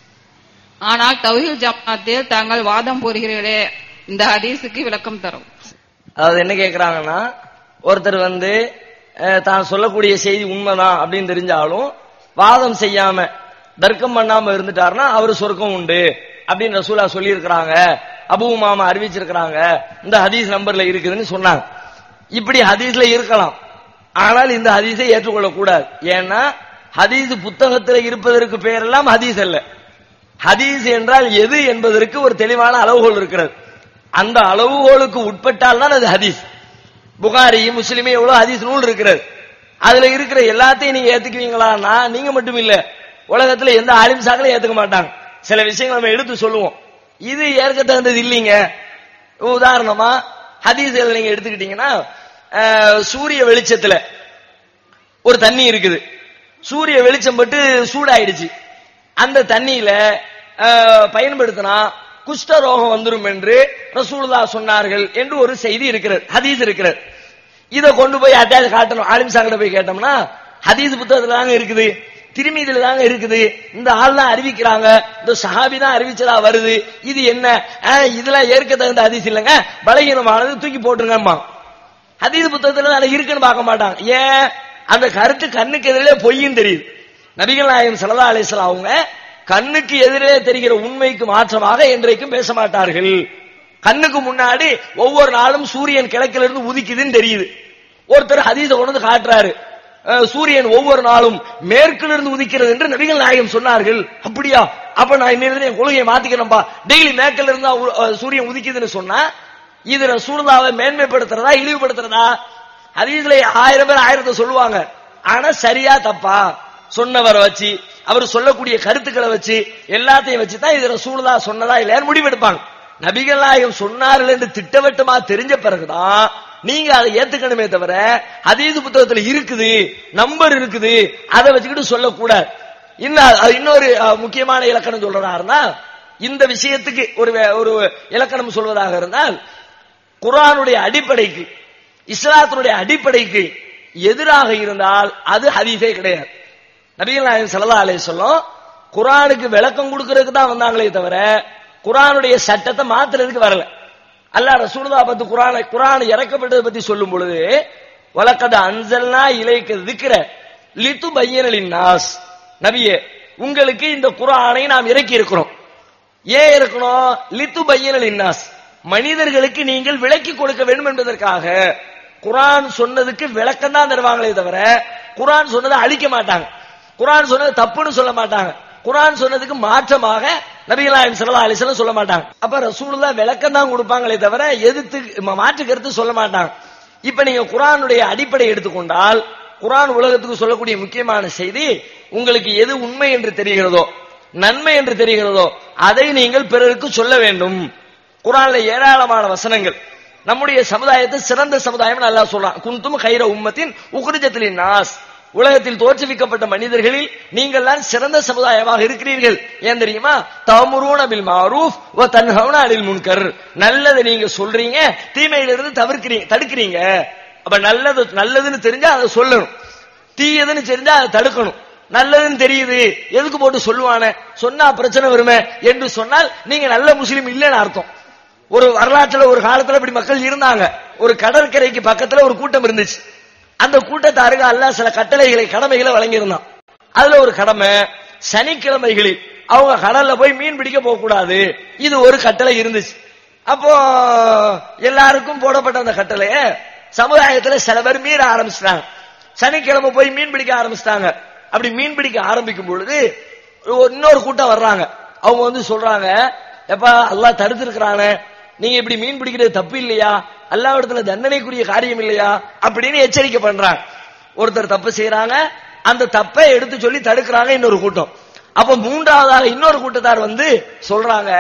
ஆனால் தௌஹீல் ஜமாத்தில் தாங்கள் வாதம் கூறுகிறீர்களே இந்த ஹதீஸுக்கு விளக்கம் தரும் அதாவது என்ன கேக்குறாங்கன்னா ஒருத்தர் வந்து அஹ், தான் சொல்லக்கூடிய செய்தி உண்மைதான் அப்படின்னு தெரிஞ்சாலும் வாதம் செய்யாம தர்க்கம் பண்ணாம இருந்துட்டாருன்னா அவரு சொர்க்கம் உண்டு அப்படின்னு ரசூலா சொல்லி இருக்கிறாங்க அபூ மாமா அறிவிச்சிருக்கிறாங்க இந்த ஹதீஸ் நம்பர்ல இருக்குதுன்னு சொன்னாங்க இப்படி ஹதீஸ்ல இருக்கலாம் ஆனால் இந்த ஹதீஸை ஏற்றுக்கொள்ள கூடாது ஏன்னா ஹதீஸ் புத்தகத்தில் இருப்பதற்கு பேரெல்லாம் ஹதீஸ் அல்ல ஹதீஸ் என்றால் எது என்பதற்கு ஒரு தெளிவான அளவுகோல் இருக்கிறது அந்த அளவுகோலுக்கு உட்பட்டால் தான் அது ஹதீஸ் புகாரி முஸ்லிமே எவ்வளவு ஹதீஸ் நூல் இருக்கிறது அதுல இருக்கிற எல்லாத்தையும் நீங்க ஏத்துக்குவீங்களான்னா நீங்க மட்டும் இல்ல உலகத்துல எந்த ஆலிம் சாக்களும் ஏத்துக்க மாட்டாங்க சில விஷயங்கள் நம்ம எடுத்து சொல்லுவோம் இது ஏற்க தகுந்தது இல்லைங்க உதாரணமா ஹதீஸ்கள் நீங்க எடுத்துக்கிட்டீங்கன்னா அஹ், சூரிய வெளிச்சத்துல ஒரு தண்ணி இருக்குது சூரிய வெளிச்சம் பட்டு சூடாயிடுச்சு அந்த தண்ணியில அஹ், பயன்படுத்தினா குஷ்ட ரோகம் வந்துரும் என்று ரசூலுல்லாஹ் சொன்னார்கள் என்று ஒரு செய்தி இருக்கிறது ஹதீஸ் இருக்கிறது இத கொண்டு போய் அட்டாச் காட்டணும் ஆலிம் சாங்கிட்ட போய் கேட்டோம்னா ஹதீஸ் புத்தகத்துல தாங்க இருக்குது திருமீதில தாங்க இருக்குது இந்த ஆள் தான் அறிவிக்கிறாங்க இந்த சஹாபி தான் அறிவிச்சதா வருது இது என்ன அஹ், இதெல்லாம் ஏற்க தகுந்த ஹதீஸ் இல்லைங்க பலகீனமானது தூக்கி போட்டுருங்கம்மா ஹதீஸ் புத்தகத்துல அது இருக்குன்னு பார்க்க மாட்டாங்க ஏன் அந்த கருத்து கண்ணுக்கு எதிரே பொய்ன்னு தெரியுது நபிகள் நாயகம் ஸல்லல்லாஹு அலைஹி வஸல்லம் அவங்க கண்ணுக்கு எதிரே தெரிகிற உண்மைக்கு மாற்றமாக என்றைக்கும் பேச மாட்டார்கள் கண்ணுக்கு முன்னாடி ஒவ்வொரு நாளும் சூரியன் கிழக்கில இருந்து உதிக்குதுன்னு தெரியுது ஒருத்தர் ஹதீஸ கொண்டு வந்து காட்டுறாரு அஹ், சூரியன் ஒவ்வொரு நாளும் மேற்கிலிருந்து இருந்து உதிக்கிறது என்று நபிகள் நாயகம் சொன்னார்கள் அப்படியா அப்ப நான் இன்னிலிருந்து என் கொள்கையை மாத்திக்கிறேன்பா டெய்லி மேற்கில இருந்தா உ- அஹ், சூரியன் உதிக்குதுன்னு சொன்னா இது ரசூலுல்லாவை மேன்மைப்படுத்துறதா இழிவுபடுத்துறதா ஹதீஸ்ல ஆயிரம் பேர் ஆயிரத்தை சொல்லுவாங்க ஆனா சரியா தப்பா சொன்னவரை வச்சு அவர் சொல்லக்கூடிய கருத்துக்களை வச்சு எல்லாத்தையும் வச்சு தான் இது ரசூலுல்லா சொன்னதா இல்லையான்னு முடிவெடுப்பாங்க நபிகள் நாயகம் சொன்னார்கள் என்று திட்டவட்டமா தெரிஞ்ச பிறகுதான் நீங்க அதை ஏத்துக்கணுமே தவிர ஹதீஸ் புத்தகத்துல இருக்குது நம்பர் இருக்குது அதை வச்சுக்கிட்டு சொல்லக்கூடாது இன்னும் அது இன்னொரு அஹ், முக்கியமான இலக்கணம் சொல்றதா இந்த விஷயத்துக்கு ஒரு வே- ஒரு இலக்கணம் சொல்வதாக இருந்தால் குர்ஆனுடைய அடிப்படைக்கு இஸ்லாத்தினுடைய அடிப்படைக்கு எதிராக இருந்தால் அது ஹதீஸே கிடையாது நபிகள் நாயகம் ஸல்லல்லாஹு அலைஹி வஸல்லம் குர்ஆனுக்கு விளக்கம் கொடுக்கறதுக்கு தான் வந்தாங்களே தவிர குர்ஆனுடைய சட்டத்தை மாத்துறதுக்கு வரல அல்லாஹ் ரசூலுல்லாஹ் பத்தி குர்ஆனை குர்ஆன் இறக்கப்பட்டதை பத்தி சொல்லும் பொழுது வலக்கத அன்சல்னா இலைக்க திக்ர லித்து பையனலின் நாஸ் நபியே உங்களுக்கு இந்த குர்ஆனை நாம் இறக்கி இருக்கிறோம் ஏன் இருக்கணும் லித்து பையனல் இன்னாஸ் மனிதர்களுக்கு நீங்கள் விளக்கி கொடுக்க வேண்டும் என்பதற்காக குர்ஆன் சொன்னதுக்கு விளக்கம் தான் தருவாங்களே தவிர குர்ஆன் சொன்னதை அழிக்க மாட்டாங்க குர்ஆன் சொன்னது தப்புன்னு சொல்ல மாட்டாங்க குர்ஆன் சொன்னதுக்கு மாற்றமாக நபிகள் நாயகம் ஸல்லல்லாஹு அலைஹி வஸல்லம் சொல்ல மாட்டாங்க அப்ப ரசூலுல்லாஹ் விளக்கம் தான் கொடுப்பாங்களே தவிர எதிர்த்து ம- மாற்று கருத்து சொல்ல மாட்டாங்க இப்ப நீங்க குர்ஆனுடைய அடிப்படை எடுத்துக்கொண்டால் குர்ஆன் உலகத்துக்கு சொல்லக்கூடிய முக்கியமான செய்தி உங்களுக்கு எது உண்மை என்று தெரிகிறதோ நன்மை என்று தெரிகிறதோ அதை நீங்கள் பிறருக்கு சொல்ல வேண்டும் குர்ஆன்ல ஏராளமான வசனங்கள் நம்முடைய சமுதாயத்தை சிறந்த சமுதாயம் அல்லாஹ் சொல்றான் குந்தும் கைர உம்மத்தின் உக்ரிஜத்தில் நாஸ் உலகத்தில் தோற்றுவிக்கப்பட்ட மனிதர்களில் நீங்கள் தான் சிறந்த சமுதாயமாக இருக்கிறீர்கள் ஏன் தெரியுமா தமுரூன பில் மாரூஃப் வ தன்ஹவுன அனில் முன்கர் நல்லதை நீங்க சொல்றீங்க தீமையிலிருந்து தவிர்க்கிறீங்க தடுக்கிறீங்க அப்ப நல்லது நல்லதுன்னு தெரிஞ்சா அதை சொல்லணும் தீயதுன்னு தெரிஞ்சா அதை தடுக்கணும் நல்லதுன்னு தெரியுது எதுக்கு போட்டு சொல்லுவானே சொன்னா பிரச்சனை வருமே என்று சொன்னால் நீங்க நல்ல முஸ்லீம் இல்லைன்னு அர்த்தம் ஒரு வரலாற்றுல ஒரு காலத்துல இப்படி மக்கள் இருந்தாங்க ஒரு கடற்கரைக்கு பக்கத்துல ஒரு கூட்டம் இருந்துச்சு அந்த கூட்டத்தாருக்கு அல்லாஹ் சில கட்டளைகளை கடமைகளை வழங்கியிருந்தான் அதுல ஒரு கடமை சனிக்கிழமைகளில் அவங்க கடல்ல போய் மீன் பிடிக்க போக கூடாது இது ஒரு கட்டளை இருந்துச்சு அப்போ எல்லாருக்கும் போடப்பட்ட அந்த கட்டளைய சமுதாயத்துல சில பேர் மீற ஆரம்பிச்சிட்டாங்க சனிக்கிழமை போய் மீன் பிடிக்க ஆரம்பிச்சிட்டாங்க அப்படி மீன் பிடிக்க ஆரம்பிக்கும் பொழுது ஒரு- இன்னொரு கூட்டம் வர்றாங்க அவங்க வந்து சொல்றாங்க எப்பா அல்லாஹ் தடுத்திருக்கிறானே நீங்க இப்படி மீன் பிடிக்கிறது தப்பு இல்லையா அல்லாஹ் இடத்துல தண்டனைக்குரிய காரியம் இல்லையா அப்படின்னு எச்சரிக்கை பண்றாங்க ஒருத்தர் தப்பு செய்யறாங்க அந்த தப்பை எடுத்து சொல்லி தடுக்கிறாங்க இன்னொரு கூட்டம் அப்ப மூன்றாவதாக இன்னொரு கூட்டத்தார் வந்து சொல்றாங்க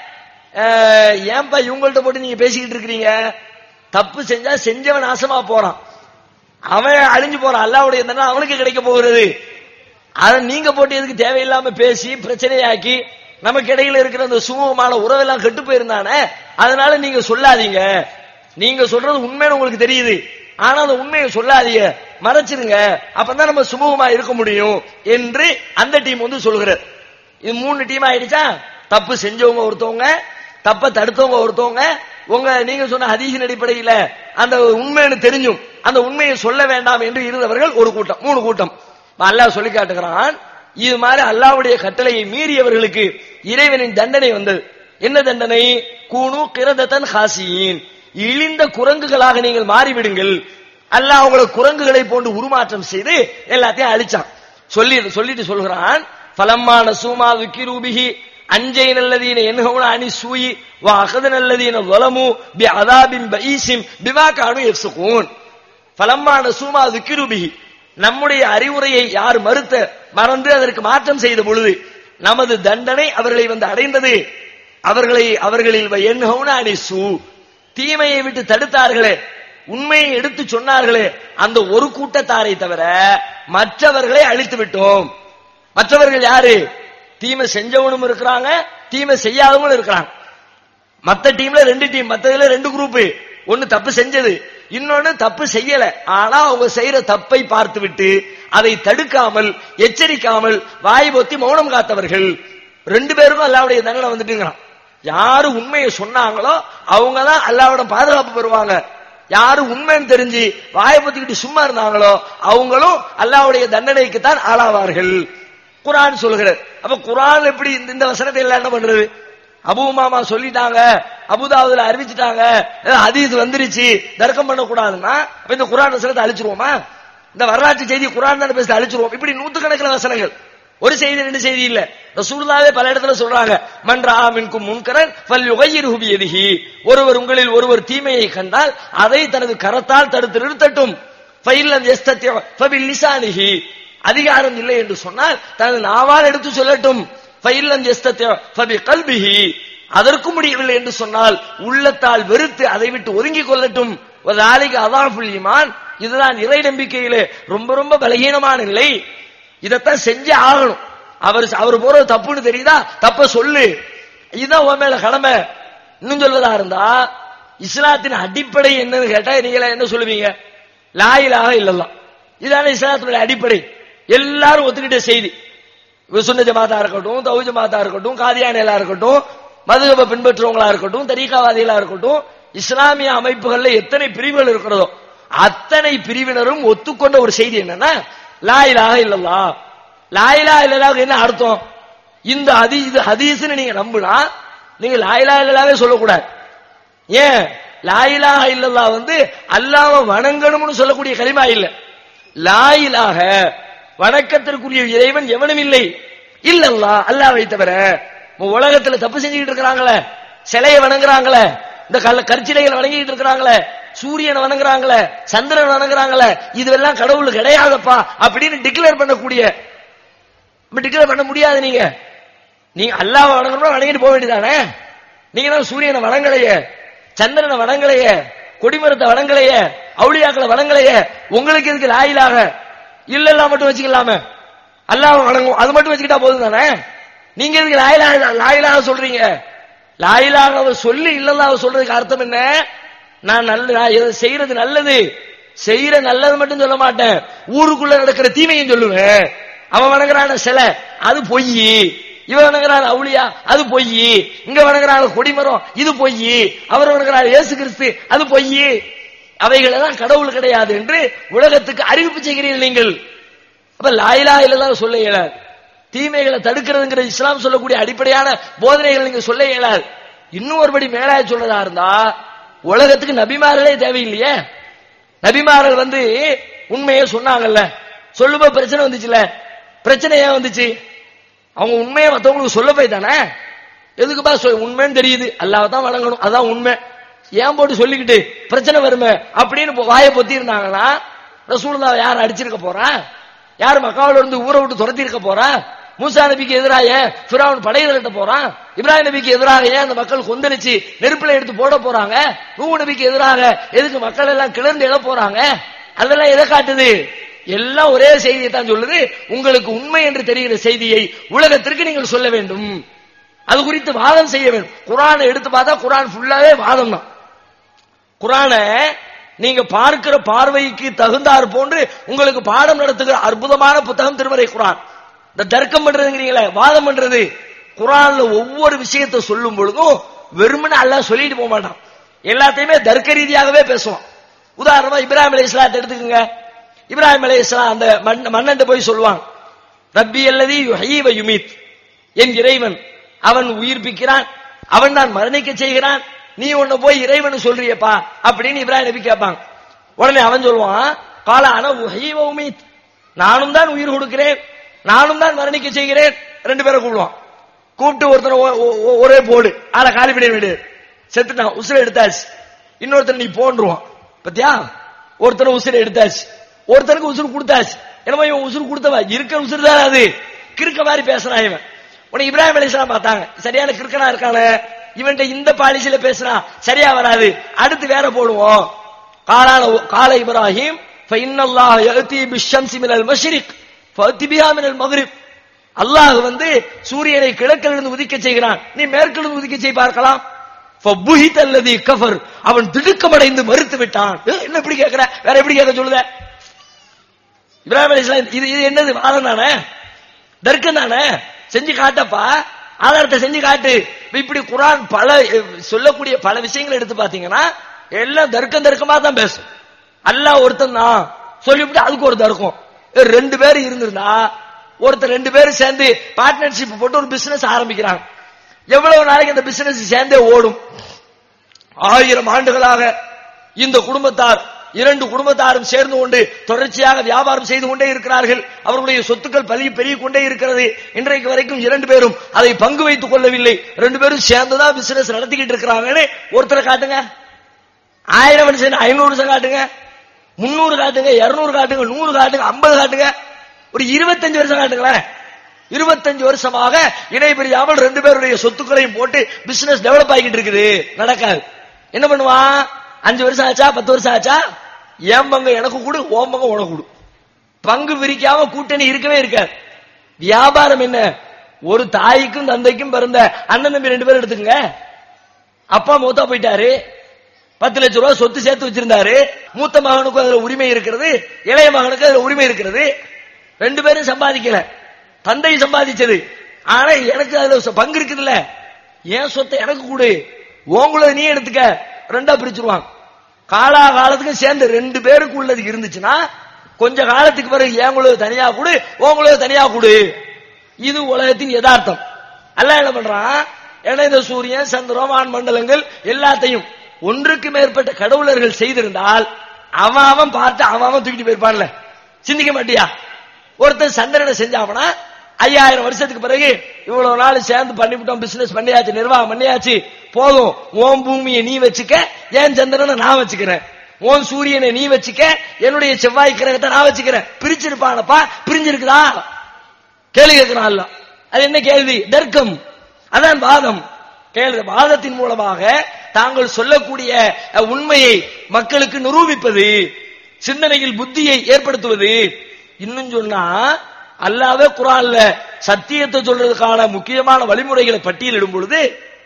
"அஹ், ஏன்பா இவங்கள்ட்ட போட்டு நீங்க பேசிக்கிட்டு இருக்கிறீங்க தப்பு செஞ்சா செஞ்சவன் நாசமா போறான் அவன் அழிஞ்சு போறான் அல்லாவுடைய தண்டனை அவனுக்கு கிடைக்க போகிறது அதை நீங்க போட்டு எதுக்கு தேவையில்லாம பேசி பிரச்சனையாக்கி நமக்கு இடையில இருக்கிற அந்த சுமூகமான உறவெல்லாம் கெட்டு போயிருந்தானே அதனால நீங்க சொல்லாதீங்க நீங்க சொல்றது உண்மைன்னு உங்களுக்கு தெரியுது ஆனா அந்த உண்மையை சொல்லாதீங்க மறைச்சிருங்க அப்பதான் நம்ம சுமூகமா இருக்க முடியும் என்று அந்த டீம் வந்து சொல்கிறது இது மூணு டீம் ஆயிடுச்சா தப்பு செஞ்சவங்க ஒருத்தவங்க தப்ப தடுத்தவங்க ஒருத்தவங்க உங்க நீங்க சொன்ன ஹதீஸின் அடிப்படையில அந்த உண்மைன்னு தெரிஞ்சும் அந்த உண்மையை சொல்ல வேண்டாம் என்று இருந்தவர்கள் ஒரு கூட்டம் மூணு கூட்டம் அல்லாஹ் சொல்லி காட்டுகிறான் இது மாதிரி அல்லாஹ்வுடைய கட்டளையை மீறியவர்களுக்கு இறைவனின் தண்டனை வந்தது என்ன தண்டனை கூணு கிரதத்தன் ஹாசியின் இழிந்த குரங்குகளாக நீங்கள் மாறிவிடுங்கள் அல்லாஹ் அவங்களை குரங்குகளை போன்று உருமாற்றம் செய்து எல்லாத்தையும் அழிச்சான் சொல்லி சொல்லிட்டு சொல்கிறான் பலமான சூமா விக்கிரூபிகி அஞ்சை நல்லதீன என்ஹவுன அணி சூயி வா அகத நல்லதீன வலமு பி அதாபின் பஈசிம் பிமா கானு எஃப்சுகூன் பலமான சூமா விக்கிரூபிகி நம்முடைய அறிவுரையை யார் மறுத்த மறந்து அதற்கு மாற்றம் செய்த பொழுது நமது தண்டனை அவர்களை வந்து அடைந்தது அவர்களை அவர்களில் என்ஹவுன அணி சூ தீமையை விட்டு தடுத்தார்களே உண்மையை எடுத்து சொன்னார்களே அந்த ஒரு கூட்டத்தாரை தவிர மற்றவர்களை அழித்து விட்டோம் மற்றவர்கள் யாரு தீமை செஞ்சவனும் இருக்கிறாங்க தீமை செய்யாதவங்களும் இருக்கிறாங்க மத்த டீம்ல ரெண்டு டீம் மத்ததுல ரெண்டு குரூப் ஒன்னு தப்பு செஞ்சது இன்னொன்னு தப்பு செய்யல ஆனா அவங்க செய்யற தப்பை பார்த்து விட்டு அதை தடுக்காமல் எச்சரிக்காமல் வாய் பொத்தி மௌனம் காத்தவர்கள் ரெண்டு பேருக்கும் அல்லாவுடைய தண்டனை வந்துட்டுங்கிறான் யாரு உண்மையை சொன்னாங்களோ அவங்க தான் அல்லாவோட பாதுகாப்பு பெறுவாங்க யாரு உண்மைன்னு தெரிஞ்சு வாயை பொத்திக்கிட்டு சும்மா இருந்தாங்களோ அவங்களும் அல்லாவுடைய தண்டனைக்கு தான் ஆளாவார்கள் குரான் சொல்கிறது அப்ப குரான் எப்படி இந்த இந்த வசனத்தை எல்லாம் என்ன பண்றது அபு மாமா சொல்லிட்டாங்க அபுதாவுல அறிவிச்சிட்டாங்க ஹதீஸ் வந்துருச்சு தர்க்கம் பண்ணக்கூடாதுன்னா அப்ப இந்த குரான் வசனத்தை அழிச்சிருவோமா இந்த வரலாற்று செய்தி குரான் தானே பேசி அழிச்சிருவோம் இப்படி நூத்துக்கணக்கில் வசனங்கள் ஒரு செய்தி ரெண்டு செய்தி இல்ல ரசூலுல்லாவே பல இடத்துல சொல்றாங்க மன்றா மின்கும் முன்கரன் ஃபல் யுகையிரு பியதிஹி ஒருவர் உங்களில் ஒருவர் தீமையை கண்டால் அதை தனது கரத்தால் தடுத்து நிறுத்தட்டும் ஃபைல்லம் யஸ்தத்ய ஃபபில் லிசானிஹி அதிகாரம் இல்லை என்று சொன்னால் தனது நாவால் எடுத்து சொல்லட்டும் ஃபைல்லம் யஸ்தத்ய ஃபபி கல்பிஹி அதற்கும் முடியவில்லை என்று சொன்னால் உள்ளத்தால் வெறுத்து அதை விட்டு ஒதுங்கிக் கொள்ளட்டும் ஒரு நாளைக்கு அதாஃபுல் ஈமான் இதுதான் இறை நம்பிக்கையிலே ரொம்ப ரொம்ப பலகீனமான நிலை இதைத்தான் செஞ்சே ஆகணும் அவர் அவர் போறது தப்புன்னு தெரியுதா தப்ப சொல்லு இதுதான் உன் மேல கடமை இன்னும் சொல்வதா இருந்தா இஸ்லாத்தின் அடிப்படை என்னன்னு கேட்டா நீங்க என்ன சொல்லுவீங்க லாயிலாக இல்லல்லாம் இதான இஸ்லாத்தினுடைய அடிப்படை எல்லாரும் ஒத்துக்கிட்ட செய்தி சுன்ன ஜமாத்தா இருக்கட்டும் தௌ ஜமாத்தா இருக்கட்டும் காதியானியலா இருக்கட்டும் மதுகப பின்பற்றுவங்களா இருக்கட்டும் தரீகாவாதிகளா இருக்கட்டும் இஸ்லாமிய அமைப்புகள்ல எத்தனை பிரிவுகள் இருக்கிறதோ அத்தனை பிரிவினரும் ஒத்துக்கொண்ட ஒரு செய்தி என்னன்னா லாயிலாக இல்லல்லா லாயிலா இல்லலாவுக்கு என்ன அர்த்தம் இந்த ஹதி இது ஹதீஸ்னு நீங்க நம்புனா நீங்க லாயிலா இல்லலாவே சொல்லக்கூடாது ஏன் லாயிலாக இல்லல்லா வந்து அல்லாஹ்வ வணங்கணும்னு சொல்லக்கூடிய கலிமா இல்ல லாயிலாக வணக்கத்திற்குரிய இறைவன் எவனும் இல்லை இல்லல்லா அல்லாஹ்வை தவிர இப்ப உலகத்துல தப்பு செஞ்சுக்கிட்டு இருக்கிறாங்களே சிலையை வணங்குறாங்களே இந்த கல்ல கற்சிலைகளை வணங்கிட்டு இருக்கிறாங்களே சூரியனை வணங்குறாங்களே சந்திரன் வணங்குறாங்களே இதுவெல்லாம் கடவுள் கிடையாதப்பா அப்படின்னு டிக்ளேர் பண்ணக்கூடிய டிக்ளேர் பண்ண முடியாது நீங்க நீங்க அல்லாஹ் வணங்கணும் வணங்கிட்டு போக வேண்டியதானே நீங்க தான் சூரியனை வணங்கலையே சந்திரனை வணங்கலையே கொடிமரத்தை வணங்கலையே அவுளியாக்களை வணங்கலையே உங்களுக்கு எதுக்கு லாயிலாக இல்ல இல்ல மட்டும் வச்சுக்கலாமே அல்லாஹ் வணங்கும் அது மட்டும் வச்சுக்கிட்டா போதும் தானே நீங்க எதுக்கு லாயிலாக லாயிலாக சொல்றீங்க லாயிலாக அவர் சொல்லி இல்லல்லாஹ் சொல்றதுக்கு அர்த்தம் என்ன நான் நல்ல நான் எதை செய்யறது நல்லது செய்யற நல்லது மட்டும் சொல்ல மாட்டேன் ஊருக்குள்ள நடக்கிற தீமையும் சொல்லுவேன் அவன் வணங்குறான சிலை அது பொய் இவன் வணங்குறான் அவுளியா அது பொய் இங்க வணங்குறான் கொடிமரம் இது பொய் அவர் வணங்குறார் இயேசு கிறிஸ்து அது பொய் அவைகள் எல்லாம் கடவுள் கிடையாது என்று உலகத்துக்கு அறிவிப்பு செய்கிறீர்கள் நீங்கள் அப்ப லாயிலா இல்லதான் சொல்ல இயலாது தீமைகளை தடுக்கிறதுங்கிற இஸ்லாம் சொல்லக்கூடிய அடிப்படையான போதனைகள் நீங்க சொல்ல இயலாது இன்னும் ஒருபடி மேலாய சொல்றதா இருந்தா உலகத்துக்கு நபிமார்களே தேவையில்லையே நபிமார்கள் வந்து உண்மையை சொன்னாங்கல்ல சொல்லும்போது பிரச்சனை வந்துச்சுல பிரச்சனை ஏன் வந்துச்சு அவங்க உண்மையை மத்தவங்களுக்கு சொல்ல போய் தானே எதுக்குப்பா சொல் உண்மைன்னு தெரியுது அல்லாஹ் தான் வணங்கணும் அதான் உண்மை ஏன் போட்டு சொல்லிக்கிட்டு பிரச்சனை வருமே அப்படின்னு பொ- வாயை பொத்தி இருந்தாங்கன்னா ரசூலுல்லாஹ் யார் அடிச்சிருக்க போறா யார் மக்காவில இருந்து ஊரை விட்டு துரத்தி இருக்க போறா மூசா நபிக்கு எதிராக ஏன் ஃபிரௌன் படை திரட்ட போறான் இப்ராஹிம் நபிக்கு எதிராக ஏன் அந்த மக்கள் கொந்தளிச்சு நெருப்புல எடுத்து போட போறாங்க நூ நபிக்கு எதிராக எதுக்கு மக்கள் எல்லாம் கிளர்ந்து எழ போறாங்க அதெல்லாம் எதை காட்டுது எல்லாம் ஒரே செய்தியை தான் சொல்லுது உங்களுக்கு உண்மை என்று தெரிகிற செய்தியை உலகத்திற்கு நீங்கள் சொல்ல வேண்டும் அது குறித்து வாதம் செய்ய வேண்டும் குரானை எடுத்து பார்த்தா குரான் ஃபுல்லாவே வாதம் தான் குரானை நீங்க பார்க்கிற பார்வைக்கு தகுந்தார் போன்று உங்களுக்கு பாடம் நடத்துகிற அற்புதமான புத்தகம் திருமறை குரான் இந்த தர்க்கம் பண்றதுங்கிறீங்களே வாதம் பண்றது குரான்ல ஒவ்வொரு விஷயத்தை சொல்லும் பொழுதும் வெறுமனே அல்லாஹ் சொல்லிட்டு போக மாட்டான் எல்லாத்தையுமே தர்க்க ரீதியாகவே பேசுவான் உதாரணமா இப்ராஹிம் அலை இஸ்லாத்தை எடுத்துக்கோங்க இப்ராஹிம் அலை இஸ்லாம் அந்த மன்ன- மன்னன்ட்ட போய் சொல்லுவாங்க ரப்பி அல்லதி யுஹீவ யுமீத் என் இறைவன் அவன் உயிர்ப்பிக்கிறான் அவன் தான் மரணிக்க செய்கிறான் நீ உன்னை போய் இறைவன் சொல்றியப்பா அப்படின்னு இப்ராஹிம் நபி கேட்பாங்க உடனே அவன் சொல்லுவான் கால அன உஹீவ உமீத் நானும் தான் உயிர் கொடுக்கிறேன் நானும் தான் மரணிக்க செய்கிறேன் ரெண்டு பேரை கூப்பிடுவான் கூப்பிட்டு ஒருத்தனை ஒ- ஒ- ஒ- ஒரே போடு ஆளை காலி பண்ண வேண்டியது செத்துட்டான் உசுரை எடுத்தாச்சு இன்னொருத்தன் நீ போன்றுவான் பத்தியா ஒருத்தனை உசுரை எடுத்தாச்சு ஒருத்தனுக்கு உசுறு கொடுத்தாச்சு என்னமோ இவன் உசுறு கொடுத்தவா இருக்கிற உசுறு தான் அது கிறுக்க மாதிரி பேசுறான் இவன் உனக்கு இப்ராஹிம் அலிஸ்லாம் பார்த்தாங்க சரியான கிறுக்கனா இருக்கானே இவன்ட்ட இந்த பாலிசியில பேசுனா சரியா வராது அடுத்து வேற போடுவோம் காலால கால இப்ராஹிம் فإن الله يأتي بالشمس من المشرق فأتي بها من المغرب அல்லாஹ் வந்து சூரியனை கிழக்கிலிருந்து உதிக்க செய்கிறான் நீ மேற்கிலிருந்து உதிக்க செய் பார்க்கலாம் فبهت الذي كفر அவன் திடுக்கமடைந்து மறுத்து விட்டான் ஏ, என்ன இப்படி கேக்குற வேற எப்படி கேட்க சொல்லுத இப்ராஹிம் அலைஹிஸ்ஸலாம் இது இது என்னது வாதம் தானே தர்க்கம் தானே செஞ்சு காட்டப்பா ஆதாரத்தை செஞ்சு காட்டு இப்ப இப்படி குரான் பல அஹ், சொல்லக்கூடிய பல விஷயங்களை எடுத்து பாத்தீங்கன்னா எல்லாம் தர்க்கம் தர்க்கமா தான் பேசும் அல்லாஹ் ஒருத்தன் தான் சொல்லிவிட்டு அதுக்கு ஒரு தர்க்கம் ஏ, ரெண்டு பேர் இருந்திருந்தா ஒருத்தர் ரெண்டு பேரும் சேர்ந்து பார்ட்னர்ஷிப் போட்டு ஒரு பிசினஸ் ஆரம்பிக்கிறாங்க எவ்வளவு நாளைக்கு அந்த பிசினஸ் சேர்ந்தே ஓடும் ஆயிரம் ஆண்டுகளாக இந்த குடும்பத்தார் இரண்டு குடும்பத்தாரும் சேர்ந்து கொண்டு தொடர்ச்சியாக வியாபாரம் செய்து கொண்டே இருக்கிறார்கள் அவர்களுடைய சொத்துக்கள் பலி பெருகிக் கொண்டே இருக்கிறது இன்றைக்கு வரைக்கும் இரண்டு பேரும் அதை பங்கு வைத்துக் கொள்ளவில்லை ரெண்டு பேரும் சேர்ந்துதான் பிசினஸ் நடத்திக்கிட்டு இருக்கிறாங்கன்னு ஒருத்தரை காட்டுங்க ஆயிரம் மனுஷன் ஐநூறு வருஷம் காட்டுங்க முன்னூறு காட்டுங்க இருநூறு காட்டுங்க நூறு காட்டுங்க ஐம்பது காட்டுங்க ஒரு இருபத்தஞ்சு வருஷம் காட்டுங்களேன் இருபத்தஞ்சு வருஷமாக இணை பிரியாமல் ரெண்டு பேருடைய சொத்துக்களையும் போட்டு பிசினஸ் டெவலப் ஆகிட்டு இருக்குது நடக்காது என்ன பண்ணுவான் அஞ்சு வருஷம் ஆச்சா பத்து வருஷம் ஆச்சா என் பங்கு எனக்கு கொடு ஓம் பங்கு உனக்கு கொடு பங்கு விரிக்காம கூட்டணி இருக்கவே இருக்காது வியாபாரம் என்ன ஒரு தாய்க்கும் தந்தைக்கும் பிறந்த அண்ணன் தம்பி ரெண்டு பேரும் எடுத்துக்கங்க அப்பா மூத்தா போயிட்டாரு பத்து லட்சம் ரூபாய் சொத்து சேர்த்து வச்சிருந்தாரு மூத்த மகனுக்கு அதுல உரிமை இருக்கிறது இளைய மகனுக்கு அதுல உரிமை இருக்கிறது ரெண்டு பேரும் சம்பாதிக்கல தந்தை சம்பாதிச்சது ஆனா எனக்கு அதுல சொ- பங்கு இருக்குதுல்ல என் சொத்தை எனக்கு கொடு உங்களது நீ எடுத்துக்க ரெண்டா பிரிச்சிருவாங்க காலா காலத்துக்கு சேர்ந்து ரெண்டு பேருக்கு உள்ளது இருந்துச்சுன்னா கொஞ்ச காலத்துக்கு பிறகு ஏங்குள்ளது தனியா கொடு உங்களது தனியா கொடு இது உலகத்தின் யதார்த்தம் அல்லாஹ் என்ன பண்றான் ஏன்னா இந்த சூரியன் சந்திரம் வான் மண்டலங்கள் எல்லாத்தையும் ஒன்றுக்கு மேற்பட்ட கடவுளர்கள் செய்திருந்தால் அவன் அவன் பார்த்து அவன் அவன் தூக்கிட்டு போயிருப்பான்ல சிந்திக்க மாட்டியா ஒருத்தன் சந்திரனை செஞ்சாவனா ஐயாயிரம் வருஷத்துக்கு பிறகு இவ்வளவு நாள் சேர்ந்து பண்ணிவிட்டோம் பிசினஸ் பண்ணியாச்சு நிர்வாகம் பண்ணியாச்சு போதும் ஓம் பூமியை நீ வச்சுக்க ஏன் சந்திரனை நான் வச்சுக்கிறேன் ஓன் சூரியனை நீ வச்சுக்க என்னுடைய செவ்வாய் கிரகத்தை நான் வச்சுக்கிறேன் பிரிச்சிருப்பானப்பா பிரிஞ்சிருக்குதா கேள்வி கேட்கிறான் அல்ல அது என்ன கேள்வி தர்க்கம் அதான் வாதம் கேள்வி வாதத்தின் மூலமாக தாங்கள் சொல்லக்கூடிய அஹ், உண்மையை மக்களுக்கு நிரூபிப்பது சிந்தனையில் புத்தியை ஏற்படுத்துவது இன்னும் சொன்னா அல்லாவே குரான்ல சத்தியத்தை சொல்றதுக்கான முக்கியமான வழிமுறைகளை பட்டியலிடும் பொழுது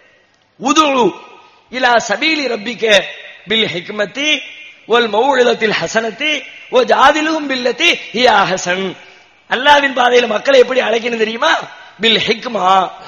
உதுழு இலா சபீலி ரப்பிக்க பில் ஹிக்மத்தி ஒல் மௌழிலத்தில் ஹசனத்தி ஓ ஜாதிலும் பில்லத்தி ஹியா ஹசன் அல்லாவின் பாதையில மக்களை எப்படி அழைக்கணும் தெரியுமா பில் ஹிக்மா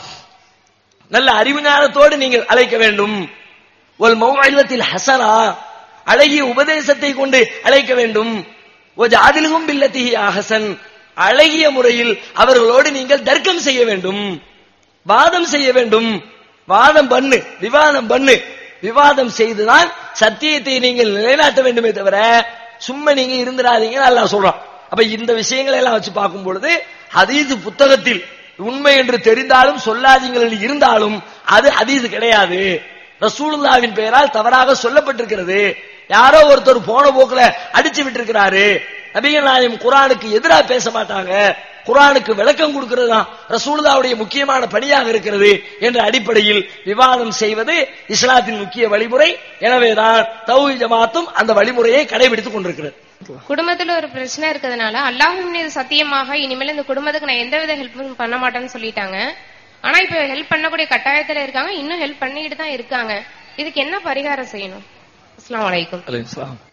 நல்ல அறிவு ஞானத்தோடு நீங்கள் அழைக்க வேண்டும் ஒல் மௌழிலத்தில் ஹசனா அழகிய உபதேசத்தை கொண்டு அழைக்க வேண்டும் ஓ ஜாதிலும் பில்லத்தி ஹியா ஹசன் அழகிய முறையில் அவர்களோடு நீங்கள் தர்க்கம் செய்ய வேண்டும் வாதம் செய்ய வேண்டும் வாதம் பண்ணு விவாதம் பண்ணு விவாதம் செய்துதான் சத்தியத்தை நீங்கள் நிலைநாட்ட வேண்டுமே தவிர சும்மா நீங்க இருந்துடாதீங்கன்னு அல்லாஹ் சொல்றான் அப்ப இந்த விஷயங்களை எல்லாம் வச்சு பார்க்கும் பொழுது ஹதீஸ் புத்தகத்தில் உண்மை என்று தெரிந்தாலும் சொல்லாதீங்கள் என்று இருந்தாலும் அது ஹதீஸ் கிடையாது ரசூலுல்லாவின் பெயரால் தவறாக சொல்லப்பட்டிருக்கிறது யாரோ ஒருத்தர் போன போக்குல அடிச்சு விட்டிருக்கிறாரு நபிகள் நாயம் குரானுக்கு எதிராக பேச மாட்டாங்க குரானுக்கு விளக்கம் கொடுக்கிறது தான் ரசூலுல்லாவுடைய முக்கியமான பணியாக இருக்கிறது என்ற அடிப்படையில் விவாதம் செய்வது இஸ்லாத்தின் முக்கிய வழிமுறை எனவேதான் தௌஹி ஜமாத்தும் அந்த வழிமுறையை கடைபிடித்துக் கொண்டிருக்கிறது குடும்பத்துல ஒரு பிரச்சனை இருக்கிறதுனால அல்லாஹின் மீது சத்தியமாக இனிமேல் இந்த குடும்பத்துக்கு நான் எந்தவித ஹெல்ப்பும் பண்ண மாட்டேன்னு சொல்லிட்டாங்க ஆனா இப்ப ஹெல்ப் பண்ணக்கூடிய கட்டாயத்துல இருக்காங்க இன்னும் ஹெல்ப் பண்ணிட்டு தான் இருக்காங்க இதுக்கு என்ன பரிகாரம் செய்யணும் அஸ்ஸலாமு அலைக்கும்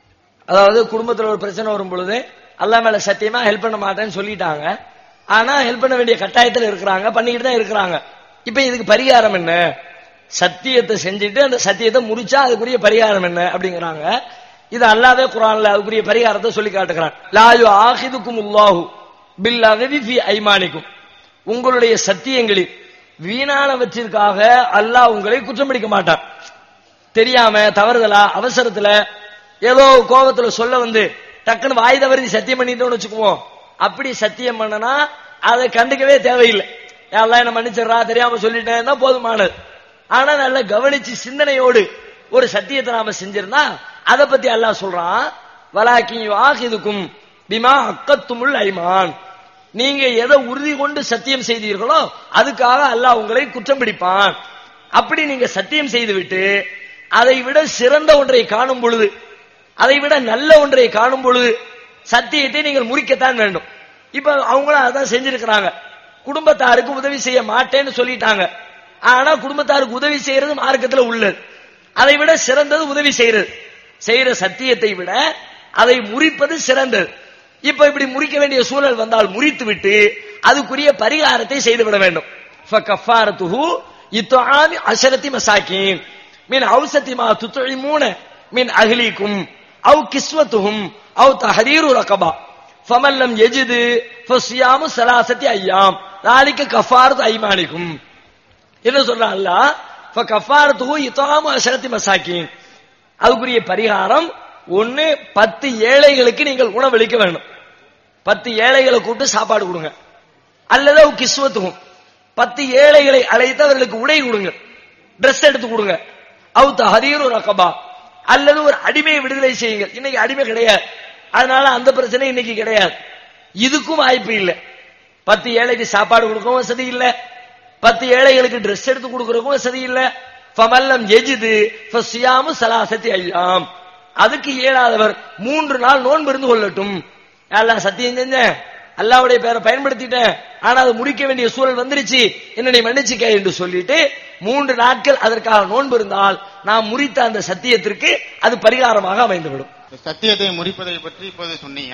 அதாவது குடும்பத்துல ஒரு பிரச்சனை வரும் பொழுது அல்லாஹ் மேல சத்தியமா ஹெல்ப் பண்ண மாட்டேன்னு சொல்லிட்டாங்க ஆனா ஹெல்ப் பண்ண வேண்டிய கட்டாயத்துல இருக்கிறாங்க பண்ணிக்கிட்டு தான் இருக்கிறாங்க இப்ப இதுக்கு பரிகாரம் என்ன சத்தியத்தை செஞ்சுட்டு அந்த சத்தியத்தை முடிச்சா அதுக்குரிய பரிகாரம் என்ன அப்படிங்கிறாங்க இது அல்லாவே குரான்ல அதுக்குரிய பரிகாரத்தை சொல்லி காட்டுகிறான் லாயு ஆஹிதுக்கும் உல்லாஹு பில் அகவி ஐமானிக்கும் உங்களுடைய சத்தியங்களில் வீணானவற்றிற்காக அல்லாஹ் உங்களை குற்றம் பிடிக்க மாட்டான் தெரியாம தவறுதலா அவசரத்துல ஏதோ கோபத்துல சொல்ல வந்து டக்குன்னு வாய் தவறி சத்தியம் பண்ணிட்டோம்னு வச்சுக்குவோம் அப்படி சத்தியம் பண்ணனா அதை கண்டுக்கவே தேவையில்லை எல்லாம் என்ன மன்னிச்சிடுறா தெரியாம சொல்லிட்டேன்னா போதுமானது ஆனா நல்லா கவனிச்சு சிந்தனையோடு ஒரு சத்தியத்தை நாம செஞ்சிருந்தா அதை பத்தி அல்லாஹ் சொல்றான் வலாக்கி ஆகிதுக்கும் பிமா அக்கத்துமுல் ஐமான் நீங்க எதை உறுதி கொண்டு சத்தியம் செய்தீர்களோ அதுக்காக அல்லாஹ் உங்களை குற்றம் பிடிப்பான் அப்படி நீங்க சத்தியம் செய்துவிட்டு அதை விட சிறந்த ஒன்றை காணும் பொழுது அதை விட நல்ல ஒன்றை காணும் பொழுது சத்தியத்தை நீங்கள் முறிக்கத்தான் வேண்டும் இப்ப அவங்களும் அதான் செஞ்சிருக்கிறாங்க குடும்பத்தாருக்கு உதவி செய்ய மாட்டேன்னு சொல்லிட்டாங்க ஆனா குடும்பத்தாருக்கு உதவி செய்யறது மார்க்கத்துல உள்ளது அதை விட சிறந்தது உதவி செய்யறது செய்யற சத்தியத்தை விட அதை முறிப்பது சிறந்தது இப்ப இப்படி முறிக்க வேண்டிய சூழல் வந்தால் முறித்து விட்டு அதுக்குரிய பரிகாரத்தை செய்துவிட வேண்டும் ஃபகஃபாரத்துஹு இத்ஆமி அஷரத்தி மசாக்கீன் மின் அவுசத்தி மா துத்இமூன மின் அஹ்லிக்கும் அவு கிஸ்வத்துஹும் அவு தஹரீரு ரகபா ஃபமன் லம் யஜிது ஃபஸியாமு ஸலாசத்தி அய்யாம் ذلك கஃபாரத்து ஐமானிக்கும் என்ன சொல்றான் அல்லாஹ் ஃபகஃபாரத்துஹு இத்ஆமு அஷரத்தி மசாக்கீன் அதுக்குரிய பரிகாரம் ஒன்னு பத்து ஏழைகளுக்கு நீங்கள் உணவளிக்க வேண்டும் பத்து ஏழைகளை கூப்பிட்டு சாப்பாடு கொடுங்க அல்லது அவ் கிஸ்வத்துக்கும் பத்து ஏழைகளை அழைத்து அவர்களுக்கு உடை கொடுங்க Dress எடுத்து கொடுங்க அவு தஹரீரு ரகபா அல்லது ஒரு அடிமையை விடுதலை செய்யுங்க இன்னைக்கு அடிமை கிடையாது அதனால அந்த பிரச்சனை இன்னைக்கு கிடையாது இதுக்கும் வாய்ப்பு இல்லை பத்து ஏழைக்கு சாப்பாடு கொடுக்கவும் வசதி இல்ல பத்து ஏழைகளுக்கு Dress எடுத்து கொடுக்கறதுக்கும் வசதி இல்ல ஃபமல்லம் எஜிது ஃபஸ்யாமு சலாசத்தி ஐயாம் அதுக்கு இயலாதவர் மூன்று நாள் நோன்பு இருந்து கொள்ளட்டும் அல்லாஹ் சத்தியம் செஞ்சேன் அல்லாவுடைய பேரை பயன்படுத்திட்டேன் ஆனா அது முடிக்க வேண்டிய சூழல் வந்துருச்சு என்னை மன்னிச்சுக்க என்று சொல்லிட்டு மூன்று நாட்கள் அதற்காக நோன்பு இருந்தால் நாம் முறித்த அந்த சத்தியத்திற்கு அது பரிகாரமாக அமைந்துவிடும் இந்த சத்தியத்தை முறிப்பதை பற்றி இப்போது சொன்னீங்க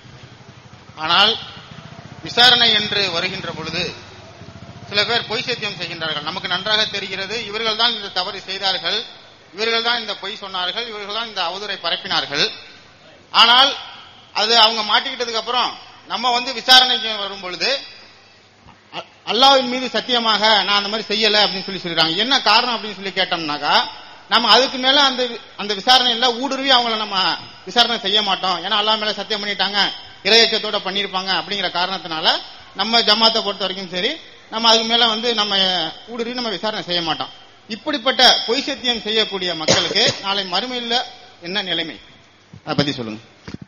ஆனால் விசாரணை என்று வருகின்ற பொழுது சில பேர் பொய் சத்தியம் செய்கின்றார்கள் நமக்கு நன்றாக தெரிகிறது இவர்கள் தான் இந்த தவறு செய்தார்கள் இவர்கள் தான் இந்த பொய் சொன்னார்கள் இவர்கள் தான் இந்த அவதூறை பரப்பினார்கள் ஆனால் அது அவங்க மாட்டிக்கிட்டதுக்கு அப்புறம் நம்ம வந்து விசாரணைக்கு வரும் பொழுது அ- அல்லாஹ்வின் மீது சத்தியமாக நான் அந்த மாதிரி செய்யல அப்படின்னு சொல்லி சொல்லிடுறாங்க என்ன காரணம் அப்படின்னு சொல்லி கேட்டோம்னாக்கா நம்ம அதுக்கு மேல அந்த அந்த விசாரணையில ஊடுருவி அவங்கள நம்ம விசாரணை செய்ய மாட்டோம் ஏன்னா அல்லாஹ் மேல சத்தியம் பண்ணிட்டாங்க இறையச்சத்தோட பண்ணியிருப்பாங்க அப்படிங்கிற காரணத்தினால நம்ம ஜமாத்தை பொறுத்த வரைக்கும் சரி நம்ம அதுக்கு மேல வந்து நம்ம ஊடுருவி நம்ம விசாரணை செய்ய மாட்டோம் இப்படிப்பட்ட பொய் சத்தியம் செய்யக்கூடிய மக்களுக்கு நாளை மறுமையில் என்ன நிலைமை அதை பத்தி சொல்லுங்க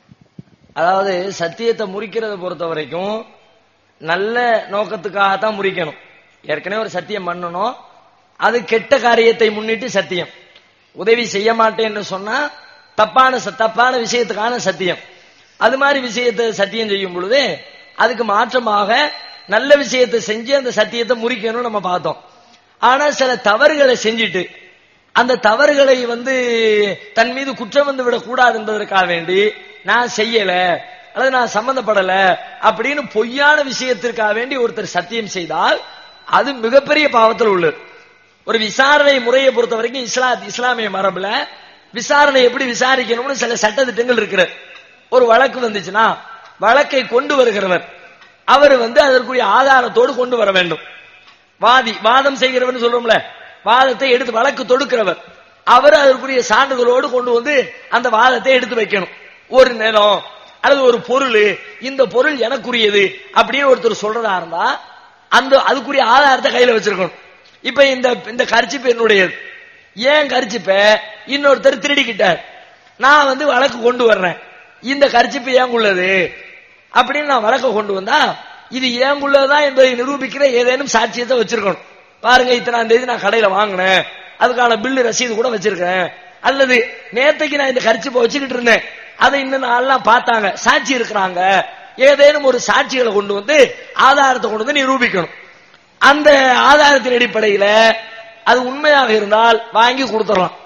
அதாவது சத்தியத்தை முறிக்கிறத பொறுத்த வரைக்கும் நல்ல நோக்கத்துக்காகத்தான் முறிக்கணும் ஏற்கனவே ஒரு சத்தியம் பண்ணணும் அது கெட்ட காரியத்தை முன்னிட்டு சத்தியம் உதவி செய்ய மாட்டேன்னு சொன்னா தப்பான ச- தப்பான விஷயத்துக்கான சத்தியம் அது மாதிரி விஷயத்தை சத்தியம் செய்யும் பொழுது அதுக்கு மாற்றமாக நல்ல விஷயத்தை செஞ்சு அந்த சத்தியத்தை முறிக்கணும்னு நம்ம பார்த்தோம் ஆனா சில தவறுகளை செஞ்சுட்டு அந்த தவறுகளை வந்து தன் மீது குற்றம் வந்து விடக்கூடாது என்பதற்காக வேண்டி நான் செய்யல அல்லது நான் சம்பந்தப்படல அப்படின்னு பொய்யான விஷயத்திற்காக வேண்டி ஒருத்தர் சத்தியம் செய்தால் அது மிகப்பெரிய பாவத்தில் உள்ளது ஒரு விசாரணை முறையை பொறுத்த வரைக்கும் இஸ்லா இஸ்லாமிய மரபுல விசாரணை எப்படி விசாரிக்கணும்னு சில சட்டத்திட்டங்கள் இருக்கிறது ஒரு வழக்கு வந்துச்சுன்னா வழக்கை கொண்டு வருகிறவர் அவர் வந்து அதற்குரிய ஆதாரத்தோடு கொண்டு வர வேண்டும் வாதி வாதம் செய்கிறவர்னு சொல்றோம்ல வாதத்தை எடுத்து வழக்கு தொடுக்கிறவர் அவர் அதற்குரிய சான்றுகளோடு கொண்டு வந்து அந்த வாதத்தை எடுத்து வைக்கணும் ஒரு நிலம் அல்லது ஒரு பொருள் இந்த பொருள் எனக்குரியது அப்படின்னு ஒருத்தர் சொல்றதா இருந்தா அந்த அதுக்குரிய ஆதாரத்தை கையில வச்சிருக்கணும் இப்ப இந்த இந்த கரிச்சிப்பு என்னுடையது ஏன் கரிச்சிப்ப இன்னொருத்தர் திருடிக்கிட்டார் நான் வந்து வழக்கு கொண்டு வர்றேன் இந்த கரிச்சிப்பு ஏங்குள்ளது அப்படின்னு நான் வழக்க கொண்டு வந்தா இது ஏங்குள்ளதுதான் என்பதை நிரூபிக்கிற ஏதேனும் சாட்சியத்தை வச்சிருக்கணும் பாருங்க இத்தனாம் தேதி நான் கடையில வாங்கினேன் அதுக்கான பில்லு ரசீது கூட வச்சிருக்கேன் அல்லது நேத்தைக்கு நான் இந்த கரிச்சிப்பை வச்சுக்கிட்டு இருந்தேன் அதை இன்னும் நாள்லாம் பார்த்தாங்க சாட்சி இருக்கிறாங்க ஏதேனும் ஒரு சாட்சிகளை கொண்டு வந்து ஆதாரத்தை கொண்டு வந்து நிரூபிக்கணும் அந்த ஆதாரத்தின் அடிப்படையில அது உண்மையாக இருந்தால் வாங்கி கொடுத்துடலாம்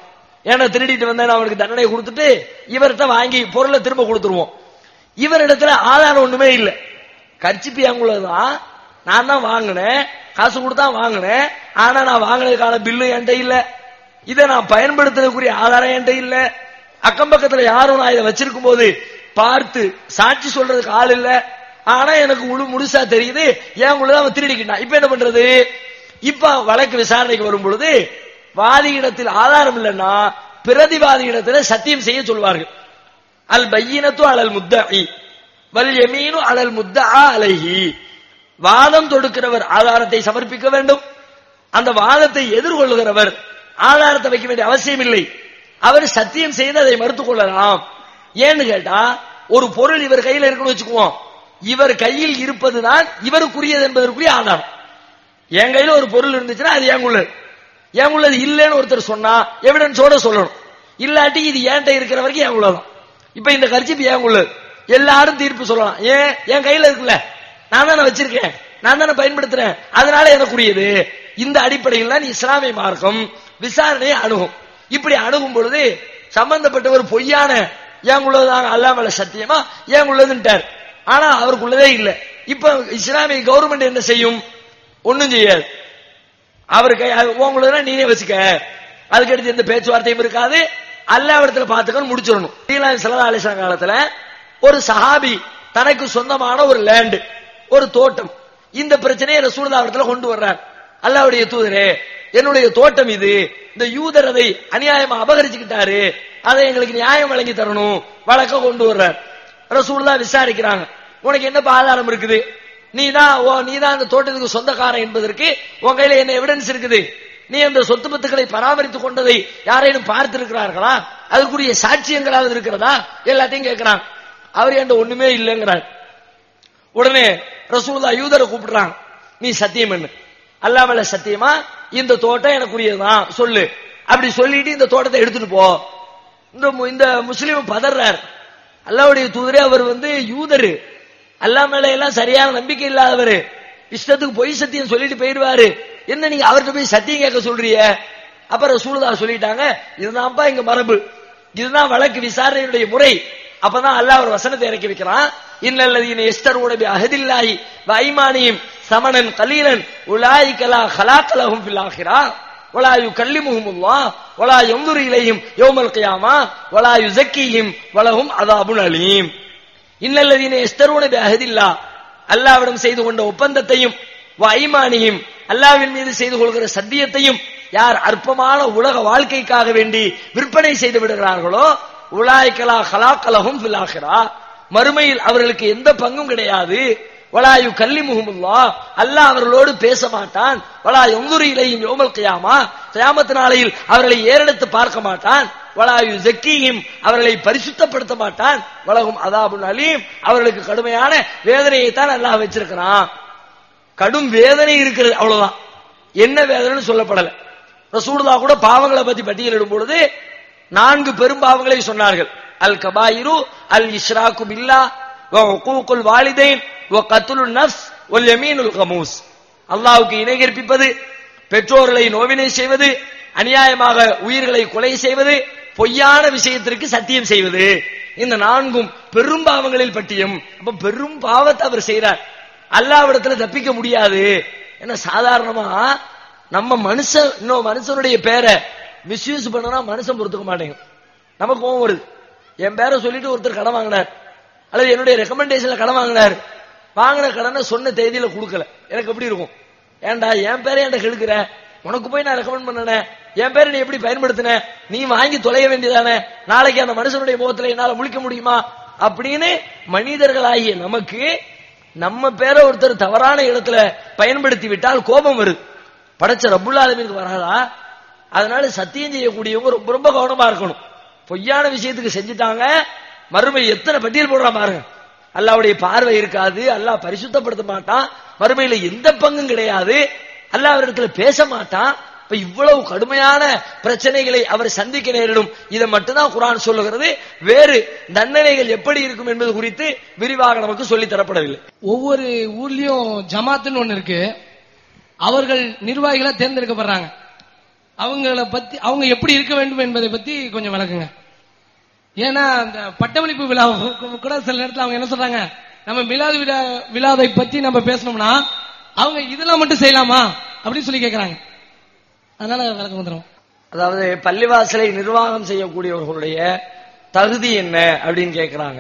ஏன்னா திருடிட்டு வந்தேன் அவனுக்கு தண்டனை கொடுத்துட்டு இவர்கிட்ட வாங்கி பொருளை திரும்ப கொடுத்துருவோம் இவரிடத்துல ஆதாரம் ஒண்ணுமே இல்ல கர்ச்சிப்பு எங்குள்ளதான் நான் தான் வாங்கினேன் காசு கொடுத்தா வாங்கினேன் ஆனா நான் வாங்கினதுக்கான பில்லு என்கிட்ட இல்ல இதை நான் பயன்படுத்துறதுக்குரிய ஆதாரம் என்கிட்ட இல்ல அக்கம் பக்கத்துல யாரும் நான் இதை வச்சிருக்கும் போது பார்த்து சாட்சி சொல்றதுக்கு ஆள் இல்ல ஆனா எனக்கு முழு முழுசா தெரியுது ஏன் உள்ளதான் அவன் திருடிக்கிட்டான் இப்ப என்ன பண்றது இப்ப வழக்கு விசாரணைக்கு வரும் பொழுது வாதியிடத்தில் ஆதாரம் இல்லைன்னா பிரதிவாதியிடத்துல சத்தியம் செய்ய சொல்வார்கள் அல் பையினத்து அலல் முத்தஇ வல் யமீனு அலல் முத்தஆ அலைஹி வாதம் தொடுக்கிறவர் ஆதாரத்தை சமர்ப்பிக்க வேண்டும் அந்த வாதத்தை எதிர்கொள்கிறவர் ஆதாரத்தை வைக்க வேண்டிய அவசியம் இல்லை அவர் சத்தியம் செய்து அதை மறுத்துக் கொள்ளலாம் ஏன்னு கேட்டா ஒரு பொருள் இவர் கையில் இருக்குன்னு வச்சுக்குவோம் இவர் கையில் இருப்பதுதான் இவருக்குரியது என்பதற்குரிய ஆதாரம் என் கையில ஒரு பொருள் இருந்துச்சுன்னா அது என் உள்ளது என் உள்ளது இல்லைன்னு ஒருத்தர் சொன்னா எவிடன்ஸோட சொல்லணும் இல்லாட்டி இது என்கிட்ட இருக்கிற வரைக்கும் என் உள்ளதான் இப்ப இந்த கர்ச்சிப்பு என் உள்ளது எல்லாரும் தீர்ப்பு சொல்லலாம் ஏன் என் கையில இருக்குல்ல நான் தானே வச்சிருக்கேன் நான் தானே பயன்படுத்துறேன் அதனால எனக்குரியது இந்த அடிப்படையில் தான் இஸ்லாமிய மார்க்கம் விசாரணையை அணுகும் இப்படி அணுகும் பொழுது சம்பந்தப்பட்டவர் பொய்யான ஏன் உள்ளதுதான் அல்லாமல சத்தியமா ஏன் உள்ளதுன்ட்டார் ஆனா அவருக்குள்ளதே இல்ல இப்ப இஸ்லாமிய கவர்மெண்ட் என்ன செய்யும் ஒண்ணும் செய்யாது அவருக்கு உங்களதுனா நீனே வச்சுக்க அதுக்கடுத்து எந்த பேச்சுவார்த்தையும் இருக்காது அல்லாவிடத்துல பாத்துக்கணும் முடிச்சிடணும் ஸ்ரீலாய் சல்லா அலிஸ்லாம் காலத்துல ஒரு சஹாபி தனக்கு சொந்தமான ஒரு லேண்ட் ஒரு தோட்டம் இந்த பிரச்சனையை ரசூலுல்லாஹ்விடத்துல கொண்டு வர்றார் அல்லாஹ்வுடைய தூதரே என்னுடைய தோட்டம் இது இந்த யூதர் அதை அநியாயமா அபகரிச்சுக்கிட்டாரு அதை எங்களுக்கு நியாயம் வழங்கி தரணும் வழக்க கொண்டு வர்றார் ரசூலுல்லாஹ் விசாரிக்கிறாங்க உனக்கு என்ன ஆதாரம் இருக்குது நீ தான் ஓ நீ தான் அந்த தோட்டத்துக்கு சொந்தக்காரன் என்பதற்கு உன் கையில என்ன எவிடன்ஸ் இருக்குது நீ அந்த சொத்து பத்துக்களை பராமரித்துக் கொண்டதை யாரேனும் பார்த்திருக்கிறார்களா அதற்குரிய சாட்சியங்களாவது இருக்கிறதா எல்லாத்தையும் கேட்கிறான் அவர் என்கிட்ட ஒண்ணுமே இல்லைங்கிறார் உடனே ரசூல்லா யூதரை கூப்பிடுறாங்க நீ சத்தியம் பண்ணு அல்லாமல சத்தியமா இந்த தோட்டம் எனக்குரியதுதான் சொல்லு அப்படி சொல்லிட்டு இந்த தோட்டத்தை எடுத்துட்டு போ இந்த மு- இந்த முஸ்லீம் பதறார் அல்லாவுடைய தூதரே அவர் வந்து யூதரு அல்லா மேல எல்லாம் சரியான நம்பிக்கை இல்லாதவர் இஷ்டத்துக்கு பொய் சத்தியம் சொல்லிட்டு போயிடுவாரு என்ன நீங்க அவர்கிட்ட போய் சத்தியம் கேட்க சொல்றீங்க அப்புறம் சூழ்தா சொல்லிட்டாங்க இதுதான்ப்பா இங்க மரபு இதுதான் வழக்கு விசாரணையுடைய முறை அப்பதான் அல்லாஹ் ஒரு வசனத்தை இறக்கி வைக்கிறான் இன்னல்லதீன எஸ்தர் உடபி அஹதில்லாஹி வைமானியும் சமணன் கலீலன் உலாய்கலா ஹலாக்கலஹும் ஃபில் ஆஹிரா வலா யுகல்லிமுஹும் அல்லாஹ் வலா யன்துரு இலைஹிம் யௌமல் கியாமா வலா யுஸக்கிஹிம் வலஹும் அதாபுன் அலீம் இன்னல்லதீன எஸ்தருன பிஅஹதில்லா அல்லாஹ்விடம் செய்து கொண்ட ஒப்பந்தத்தையும் வைமானியும் அல்லாஹ்வின் மீது செய்து கொள்கிற சத்தியத்தையும் யார் அற்பமான உலக வாழ்க்கைக்காக வேண்டி விற்பனை செய்து விடுகிறார்களோ உலாய்கலா ஹலாக்கலஹும் ஃபில் ஆஹிரா மறுமையில் அவர்களுக்கு எந்த பங்கும் கிடையாது வலாயு கல்லி முகமுல்லா அல்லாஹ் அவர்களோடு பேச மாட்டான் வலா எங்குரு இலையும் யோமல் கியாமா கியாமத்து நாளையில் அவர்களை ஏறெடுத்து பார்க்க மாட்டான் வலாயு ஜக்கியும் அவர்களை பரிசுத்தப்படுத்த மாட்டான் வலகும் அதாபுன் அலீம் அவர்களுக்கு கடுமையான வேதனையை தான் அல்லாஹ் வச்சிருக்கிறான் கடும் வேதனை இருக்கிறது அவ்வளவுதான் என்ன வேதனைன்னு சொல்லப்படல ரசூலுல்லாஹ் கூட பாவங்களை பத்தி பட்டியலிடும் பொழுது நான்கு பெரும் பாவங்களை சொன்னார்கள் அல் கபாயிரு அல் இஷ்ராக்கு பில்லா வ உக்கூக்குல் வாலிதைன் வ கத்துலுன் நஃப்ஸ் வல் யமீனுல் கமூஸ் அல்லாஹ்வுக்கு இணை கற்பிப்பது பெற்றோர்களை நோவினை செய்வது அநியாயமாக உயிர்களை கொலை செய்வது பொய்யான விஷயத்திற்கு சத்தியம் செய்வது இந்த நான்கும் பெரும் பாவங்களில் பட்டியும் அப்ப பெரும் பாவத்தை அவர் செய்றார் அல்லாவிடத்துல தப்பிக்க முடியாது ஏன்னா சாதாரணமா நம்ம மனுஷன் இன்னும் மனுஷனுடைய பேரை மிஸ்யூஸ் பண்ணனா மனுஷன் பொறுத்துக்க மாட்டேங்க நமக்கு கோவம் வருது என் பேரை சொல்லிட்டு ஒருத்தர் கடன் வாங்கினார் அல்லது என்னுடைய ரெக்கமெண்டேஷன்ல கடன் வாங்கினார் வாங்கின கடனை சொன்ன தேதியில கொடுக்கல எனக்கு எப்படி இருக்கும் ஏன்டா என் பேரை என்கிட்ட கெடுக்கிற உனக்கு போய் நான் ரெக்கமெண்ட் பண்ணனே என் பேரை நீ எப்படி பயன்படுத்தின நீ வாங்கி தொலைய வேண்டியதானே நாளைக்கு அந்த மனுஷனுடைய முகத்துல என்னால முழிக்க முடியுமா அப்படின்னு மனிதர்களாகிய நமக்கு நம்ம பேரை ஒருத்தர் தவறான இடத்துல பயன்படுத்தி விட்டால் கோபம் வருது படைச்ச ரப்புல் ஆலமீனுக்கு வராதா அதனால சத்தியம் செய்யக்கூடியவங்க ரொம்ப ரொம்ப கவனமா இருக்கணும் பொய்யான விஷயத்துக்கு செஞ்சுட்டாங்க மறுமை எத்தனை பட்டியல் போடுறான் பாருங்க அல்லாவுடைய பார்வை இருக்காது அல்லாஹ் பரிசுத்தப்படுத்த மாட்டான் மறுமையில எந்த பங்கும் கிடையாது அல்லாஹ் அவரிடத்துல பேச மாட்டான் இப்ப இவ்வளவு கடுமையான பிரச்சனைகளை அவர் சந்திக்க நேரிடும் இதை மட்டும்தான் குரான் சொல்லுகிறது வேறு தண்டனைகள் எப்படி இருக்கும் என்பது குறித்து விரிவாக நமக்கு சொல்லி தரப்படவில்லை ஒவ்வொரு ஊர்லயும் ஜமாத்துன்னு ஒண்ணு இருக்கு அவர்கள் நிர்வாகிகளா தேர்ந்தெடுக்கப்படுறாங்க அவங்கள பத்தி அவங்க எப்படி இருக்க வேண்டும் என்பதை பத்தி கொஞ்சம் விளக்குங்க ஏன்னா அந்த பட்டமளிப்பு விழா கூட சில நேரத்துல அவங்க என்ன சொல்றாங்க நம்ம மிலாது விழா விழாவை பத்தி நம்ம பேசணும்னா அவங்க இதெல்லாம் மட்டும் செய்யலாமா அப்படின்னு சொல்லி கேக்குறாங்க அதனால விளக்கம் வந்துடும் அதாவது பள்ளிவாசலை நிர்வாகம் செய்யக்கூடியவர்களுடைய தகுதி என்ன அப்படின்னு கேக்குறாங்க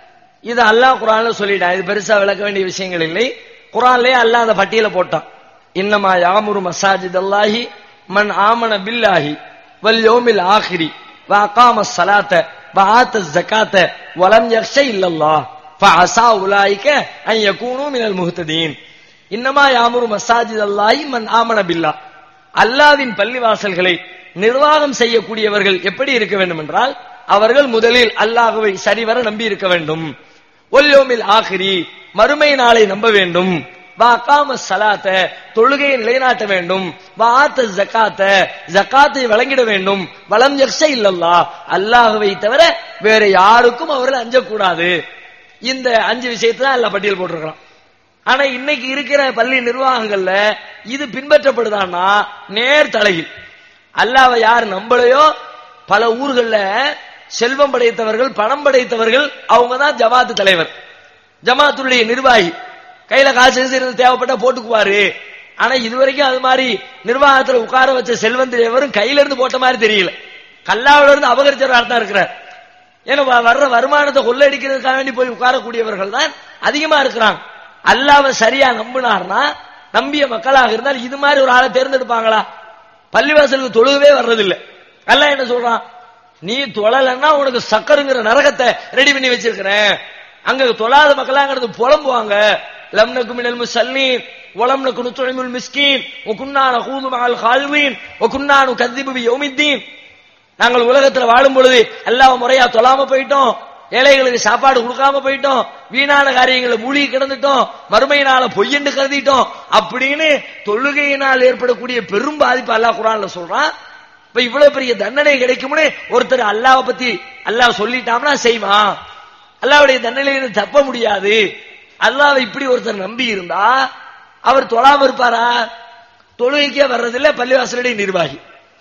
இது அல்லாஹ் குரான்ல சொல்லிட்டான் இது பெருசா விளக்க வேண்டிய விஷயங்கள் இல்லை குரான்லயே அல்லாஹ் அந்த பட்டியலை போட்டான் இன்னமா யாமுரு மசாஜித் அல்லாஹி மன் ஆமன பில்லாஹி வல் யோமில் ஆஹிரி வ அகாம சலாத்த வ ஆத்த ஜகாத்த வலம் யக்ஷ இல்லல்லாஹ் ஃபஅசா உலாயிக அன் யகூனு மினல் முஹ்ததீன் இன்னமா யாமுரு மசாஜித் அல்லாஹி மன் ஆமன பில்லா அல்லாவின் பள்ளிவாசல்களை நிர்வாகம் செய்யக்கூடியவர்கள் எப்படி இருக்க வேண்டும் என்றால் அவர்கள் முதலில் அல்லாஹுவை சரிவர நம்பி இருக்க வேண்டும் ஒல்யோமில் ஆகிரி மறுமை நாளை நம்ப வேண்டும் வா அக்காம சலாத்த தொழுகையை நிலைநாட்ட வேண்டும் வா ஆத்த ஜக்காத்த ஜக்காத்தை வழங்கிட வேண்டும் வளம் யக்ஷ இல்லல்லா அல்லாஹுவை தவிர வேற யாருக்கும் அவர்கள் அஞ்சக்கூடாது இந்த அஞ்சு விஷயத்தை தான் எல்லாம் பட்டியல் போட்டிருக்கிறான் ஆனா இன்னைக்கு இருக்கிற பள்ளி நிர்வாகங்கள்ல இது பின்பற்றப்படுதான்னா நேர் தலையில் அல்லாவை யார் நம்பலையோ பல ஊர்கள்ல செல்வம் படைத்தவர்கள் பணம் படைத்தவர்கள் அவங்க தான் ஜமாத்து தலைவர் ஜமாத்துடைய நிர்வாகி கையில காசு இருந்து தேவைப்பட்டா போட்டுக்குவாரு ஆனா இதுவரைக்கும் அது மாதிரி நிர்வாகத்துல உட்கார வச்ச செல்வந்தேவரும் கையில இருந்து போட்ட மாதிரி தெரியல கல்லாவில இருந்து அபகரிச்சவராக தான் இருக்கிறார் ஏன்னா வ- வர்ற வருமானத்தை கொள்ளையடிக்கிறதுக்காக வேண்டி போய் உட்காரக்கூடியவர்கள் தான் அதிகமா இருக்கிறாங்க அல்லாவை சரியா நம்பினார்னா நம்பிய மக்களாக இருந்தால் இது மாதிரி ஒரு ஆளை தேர்ந்தெடுப்பாங்களா பள்ளிவாசலுக்கு தொழுகவே வர்றதில்லை அல்லாஹ் என்ன சொல்றான் நீ தொழலன்னா உனக்கு சக்கருங்கிற நரகத்தை ரெடி பண்ணி வச்சிருக்கிறேன் அங்க தொழாத மக்களாங்கிறது புலம்புவாங்க லம் நக்கு மினல் முசல்லீன் ஒலம் நக்கு நுத்துழிமுல் மிஸ்கீன் ஒகுன்னான ஹூது மகள் ஹால்வீன் ஒகுன்னானு கதிபு யோமித்தீன் நாங்கள் உலகத்துல வாழும் பொழுது எல்லாம் முறையா தொழாம போயிட்டோம் ஏழைகளுக்கு சாப்பாடு கொடுக்காம போயிட்டோம் வீணான காரியங்களை மூழ்கி கிடந்துட்டோம் மறுமையினால பொய்யன்னு கருதிட்டோம் அப்படின்னு தொழுகையினால் ஏற்படக்கூடிய பெரும் பாதிப்பு அல்லாஹ் குரான்ல சொல்றான் இப்ப இவ்வளவு பெரிய தண்டனை கிடைக்கும்னு ஒருத்தர் அல்லாஹ் பத்தி அல்லாஹ் சொல்லிட்டாம்னா செய்வான் அல்லாவுடைய தண்டனையிலிருந்து தப்ப முடியாது அல்லாஹ்வை இப்படி ஒருத்தர் நம்பி இருந்தா அவர் தொழாம இருப்பாரா தொழுகைக்கே வர்றதில்ல பள்ளிவாசலுடைய நிர்வாகி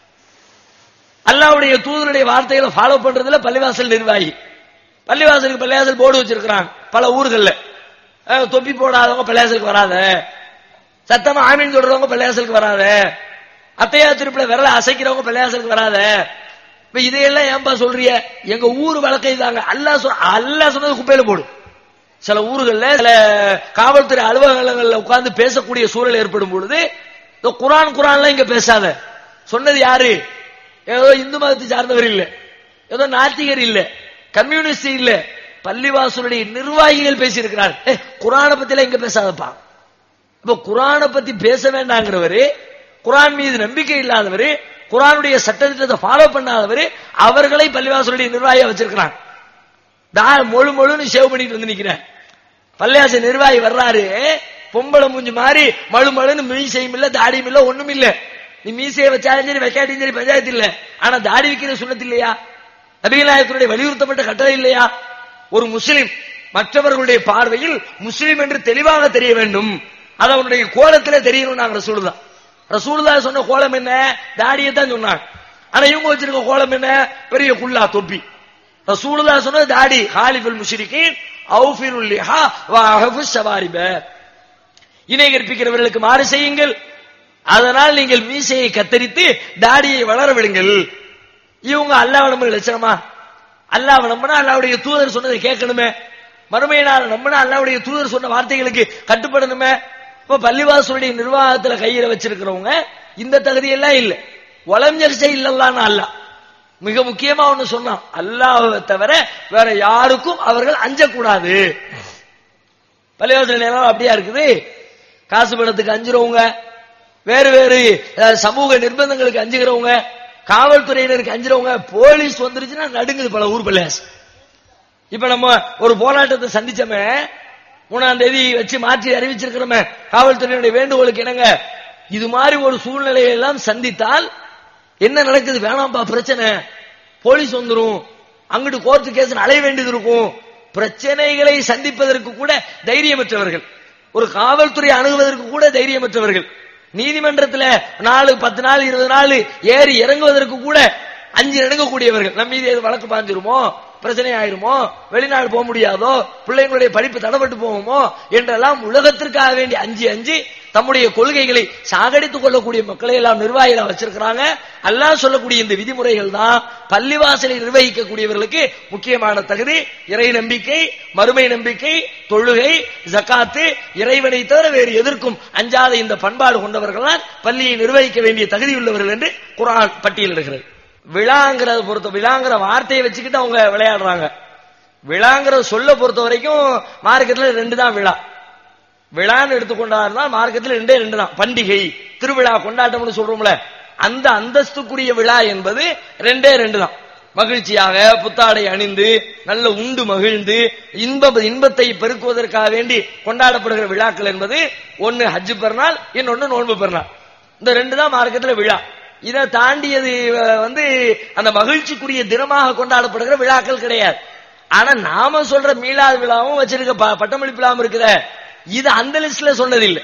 அல்லாவுடைய தூதருடைய வார்த்தைகளை ஃபாலோ பண்றதுல பள்ளிவாசல் நிர்வாகி பள்ளிவாசலுக்கு பள்ளிவாசல் போர்டு வச்சிருக்கிறாங்க பல ஊர்கள்ல அஹ், தொப்பி போடாதவங்க பள்ளிவாசலுக்கு வராத சத்தமா ஆமீன் சொல்றவங்க பள்ளிவாசலுக்கு வராத அத்தையா திருப்பில விரல அசைக்கிறவங்க பள்ளிவாசலுக்கு வராத இப்ப இதையெல்லாம் ஏன்பா சொல்றிய எங்க ஊர் வழக்கை தாங்க அல்லாஹ் சொ- அல்லாஹ் சொன்னது குப்பையில போடு சில ஊர்கள்ல சில காவல்துறை அலுவலகங்கள்ல உட்கார்ந்து பேசக்கூடிய சூழல் ஏற்படும் பொழுது இந்த குரான் குரான்லாம் இங்க பேசாத சொன்னது யாரு ஏதோ இந்து மதத்தை சார்ந்தவர் இல்ல ஏதோ நாத்திகர் இல்ல கம்யூனிஸ்ட் இல்ல பள்ளிவாசலுடைய நிர்வாகிகள் பேசியிருக்கிறார் ஏ குரானை பத்தி எல்லாம் இங்க பேசாதப்பா இப்ப குரானை பத்தி பேச வேண்டாங்கிறவரு குரான் மீது நம்பிக்கை இல்லாதவரு குரானுடைய சட்டத்திட்டத்தை ஃபாலோ பண்ணாதவரு அவர்களை பள்ளிவாசலுடைய நிர்வாகியா வச்சிருக்கிறாங்க நான் மொழு மொழுன்னு சேவ் பண்ணிட்டு வந்து நிக்கிறேன் பள்ளியாச நிர்வாகி வர்றாரு பொம்பளை மூஞ்சி மாதிரி மழு மழுன்னு மீசையும் இல்ல தாடியும் இல்ல ஒண்ணும் இல்ல நீ மீசையை வச்சாலும் சரி வைக்காட்டியும் சரி பஞ்சாயத்து இல்ல ஆனா தாடி வைக்கிற சுண்ணத்து இல்லையா நபிகளாயத்தினுடைய வலியுறுத்தப்பட்ட கட்டளை இல்லையா ஒரு முஸ்லிம் மற்றவர்களுடைய பார்வையில் முஸ்லிம் என்று தெளிவாக தெரிய வேண்டும் அது அவனுடைய கோலத்திலே தெரியணும் நாங்க ரசூலுதா ரசூலுதா சொன்ன கோலம் என்ன தாடியை தான் சொன்னாங்க ஆனா இவங்க வச்சிருக்க கோலம் என்ன பெரிய குல்லா தொப்பி ரசூலுல்லா சொன்னது தாடி ஹாலிஃபுல் முஷ்ரிகீன் அவுஃபிருல் லிஹா வ அஹஃபுஸ் ஷவாரிப இணை கற்பிக்கிறவர்களுக்கு மாறு செய்யுங்கள் அதனால் நீங்கள் மீசையை கத்தரித்து தாடியை வளர விடுங்கள் இவங்க அல்லாஹ் நம்புற லட்சணமா அல்லாஹ் நம்பினா அல்லாவுடைய தூதர் சொன்னதை கேட்கணுமே மறுமையினால் நம்பினா அல்லாவுடைய தூதர் சொன்ன வார்த்தைகளுக்கு கட்டுப்படணுமே இப்ப பள்ளிவாசலுடைய நிர்வாகத்துல கையில வச்சிருக்கிறவங்க இந்த தகுதியெல்லாம் இல்ல வளம் ஜெர்சை இல்லல்லான்னு அல்லாஹ் மிக முக்கியமா ஒண்ணு சொன்னான் அல்லாஹ்வை தவிர வேற யாருக்கும் அவர்கள் அஞ்சக்கூடாது பள்ளிவாசல் நிலம் அப்படியா இருக்குது காசு பணத்துக்கு அஞ்சுறவங்க வேறு வேறு அஹ், சமூக நிர்பந்தங்களுக்கு அஞ்சுகிறவங்க காவல்துறையினருக்கு அஞ்சுறவங்க போலீஸ் வந்துருச்சுன்னா நடுங்குது பல ஊர் பள்ளியாசு இப்ப நம்ம ஒரு போராட்டத்தை சந்திச்சோமே மூணாம் தேதி வச்சு மாற்றி அறிவிச்சிருக்கிறோமே காவல்துறையினுடைய வேண்டுகோளுக்கு என்னங்க இது மாதிரி ஒரு சூழ்நிலையை எல்லாம் சந்தித்தால் என்ன நடக்குது வேணாம்பா பிரச்சனை போலீஸ் வந்துரும் அங்கிட்டு கோர்ட்டு கேஸ் அலைய வேண்டியது இருக்கும் பிரச்சனைகளை சந்திப்பதற்கு கூட தைரியமற்றவர்கள் ஒரு காவல்துறை அணுகுவதற்கு கூட தைரியமற்றவர்கள் நீதிமன்றத்துல நாலு பத்து நாள் இருபது நாள் ஏறி இறங்குவதற்கு கூட அஞ்சு இறங்கக்கூடியவர்கள் நம்ம மீது எது வழக்கு பாஞ்சிருமோ பிரச்சனை ஆயிருமோ வெளிநாடு போக முடியாதோ பிள்ளைங்களுடைய படிப்பு தடப்பட்டு போகுமோ என்றெல்லாம் உலகத்திற்காக வேண்டி அஞ்சு அஞ்சு தம்முடைய கொள்கைகளை சாகடித்துக் கொள்ளக்கூடிய மக்களை எல்லாம் நிர்வாகிகளா வச்சிருக்கிறாங்க அல்லாஹ் சொல்லக்கூடிய இந்த விதிமுறைகள் தான் பள்ளிவாசலை நிர்வகிக்கக்கூடியவர்களுக்கு முக்கியமான தகுதி இறை நம்பிக்கை மறுமை நம்பிக்கை தொழுகை ஜக்காத்து இறைவனை தவிர வேறு எதற்கும் அஞ்சாத இந்த பண்பாடு கொண்டவர்கள் தான் பள்ளியை நிர்வகிக்க வேண்டிய தகுதி உள்ளவர்கள் என்று குரான் பட்டியலிடுகிறது விழாங்கிறத பொறுத்த விழாங்கிற வார்த்தையை வச்சுக்கிட்டு அவங்க விளையாடுறாங்க விழாங்கிற சொல்ல பொறுத்த வரைக்கும் மார்க்கெட்ல ரெண்டு தான் விழா விழான்னு எடுத்துக்கொண்டாருன்னா மார்க்கெட்ல ரெண்டே ரெண்டு தான் பண்டிகை திருவிழா கொண்டாட்டம்னு சொல்றோம்ல அந்த அந்தஸ்துக்குரிய விழா என்பது ரெண்டே ரெண்டு தான் மகிழ்ச்சியாக புத்தாடை அணிந்து நல்ல உண்டு மகிழ்ந்து இன்ப இன்பத்தை பெருக்குவதற்காக வேண்டி கொண்டாடப்படுகிற விழாக்கள் என்பது ஒன்னு ஹஜ்ஜு பெருநாள் இன்னொன்னு நோன்பு பெருநாள் இந்த ரெண்டு தான் மார்க்கெட்ல விழா இதை தாண்டியது அஹ், வந்து அந்த மகிழ்ச்சிக்குரிய தினமாக கொண்டாடப்படுகிற விழாக்கள் கிடையாது ஆனா நாம சொல்ற மீளாது விழாவும் வச்சிருக்க ப- பட்டமளிப்பு விழாவும் இருக்குதே இது அந்த லிஸ்ட்ல சொன்னதில்லை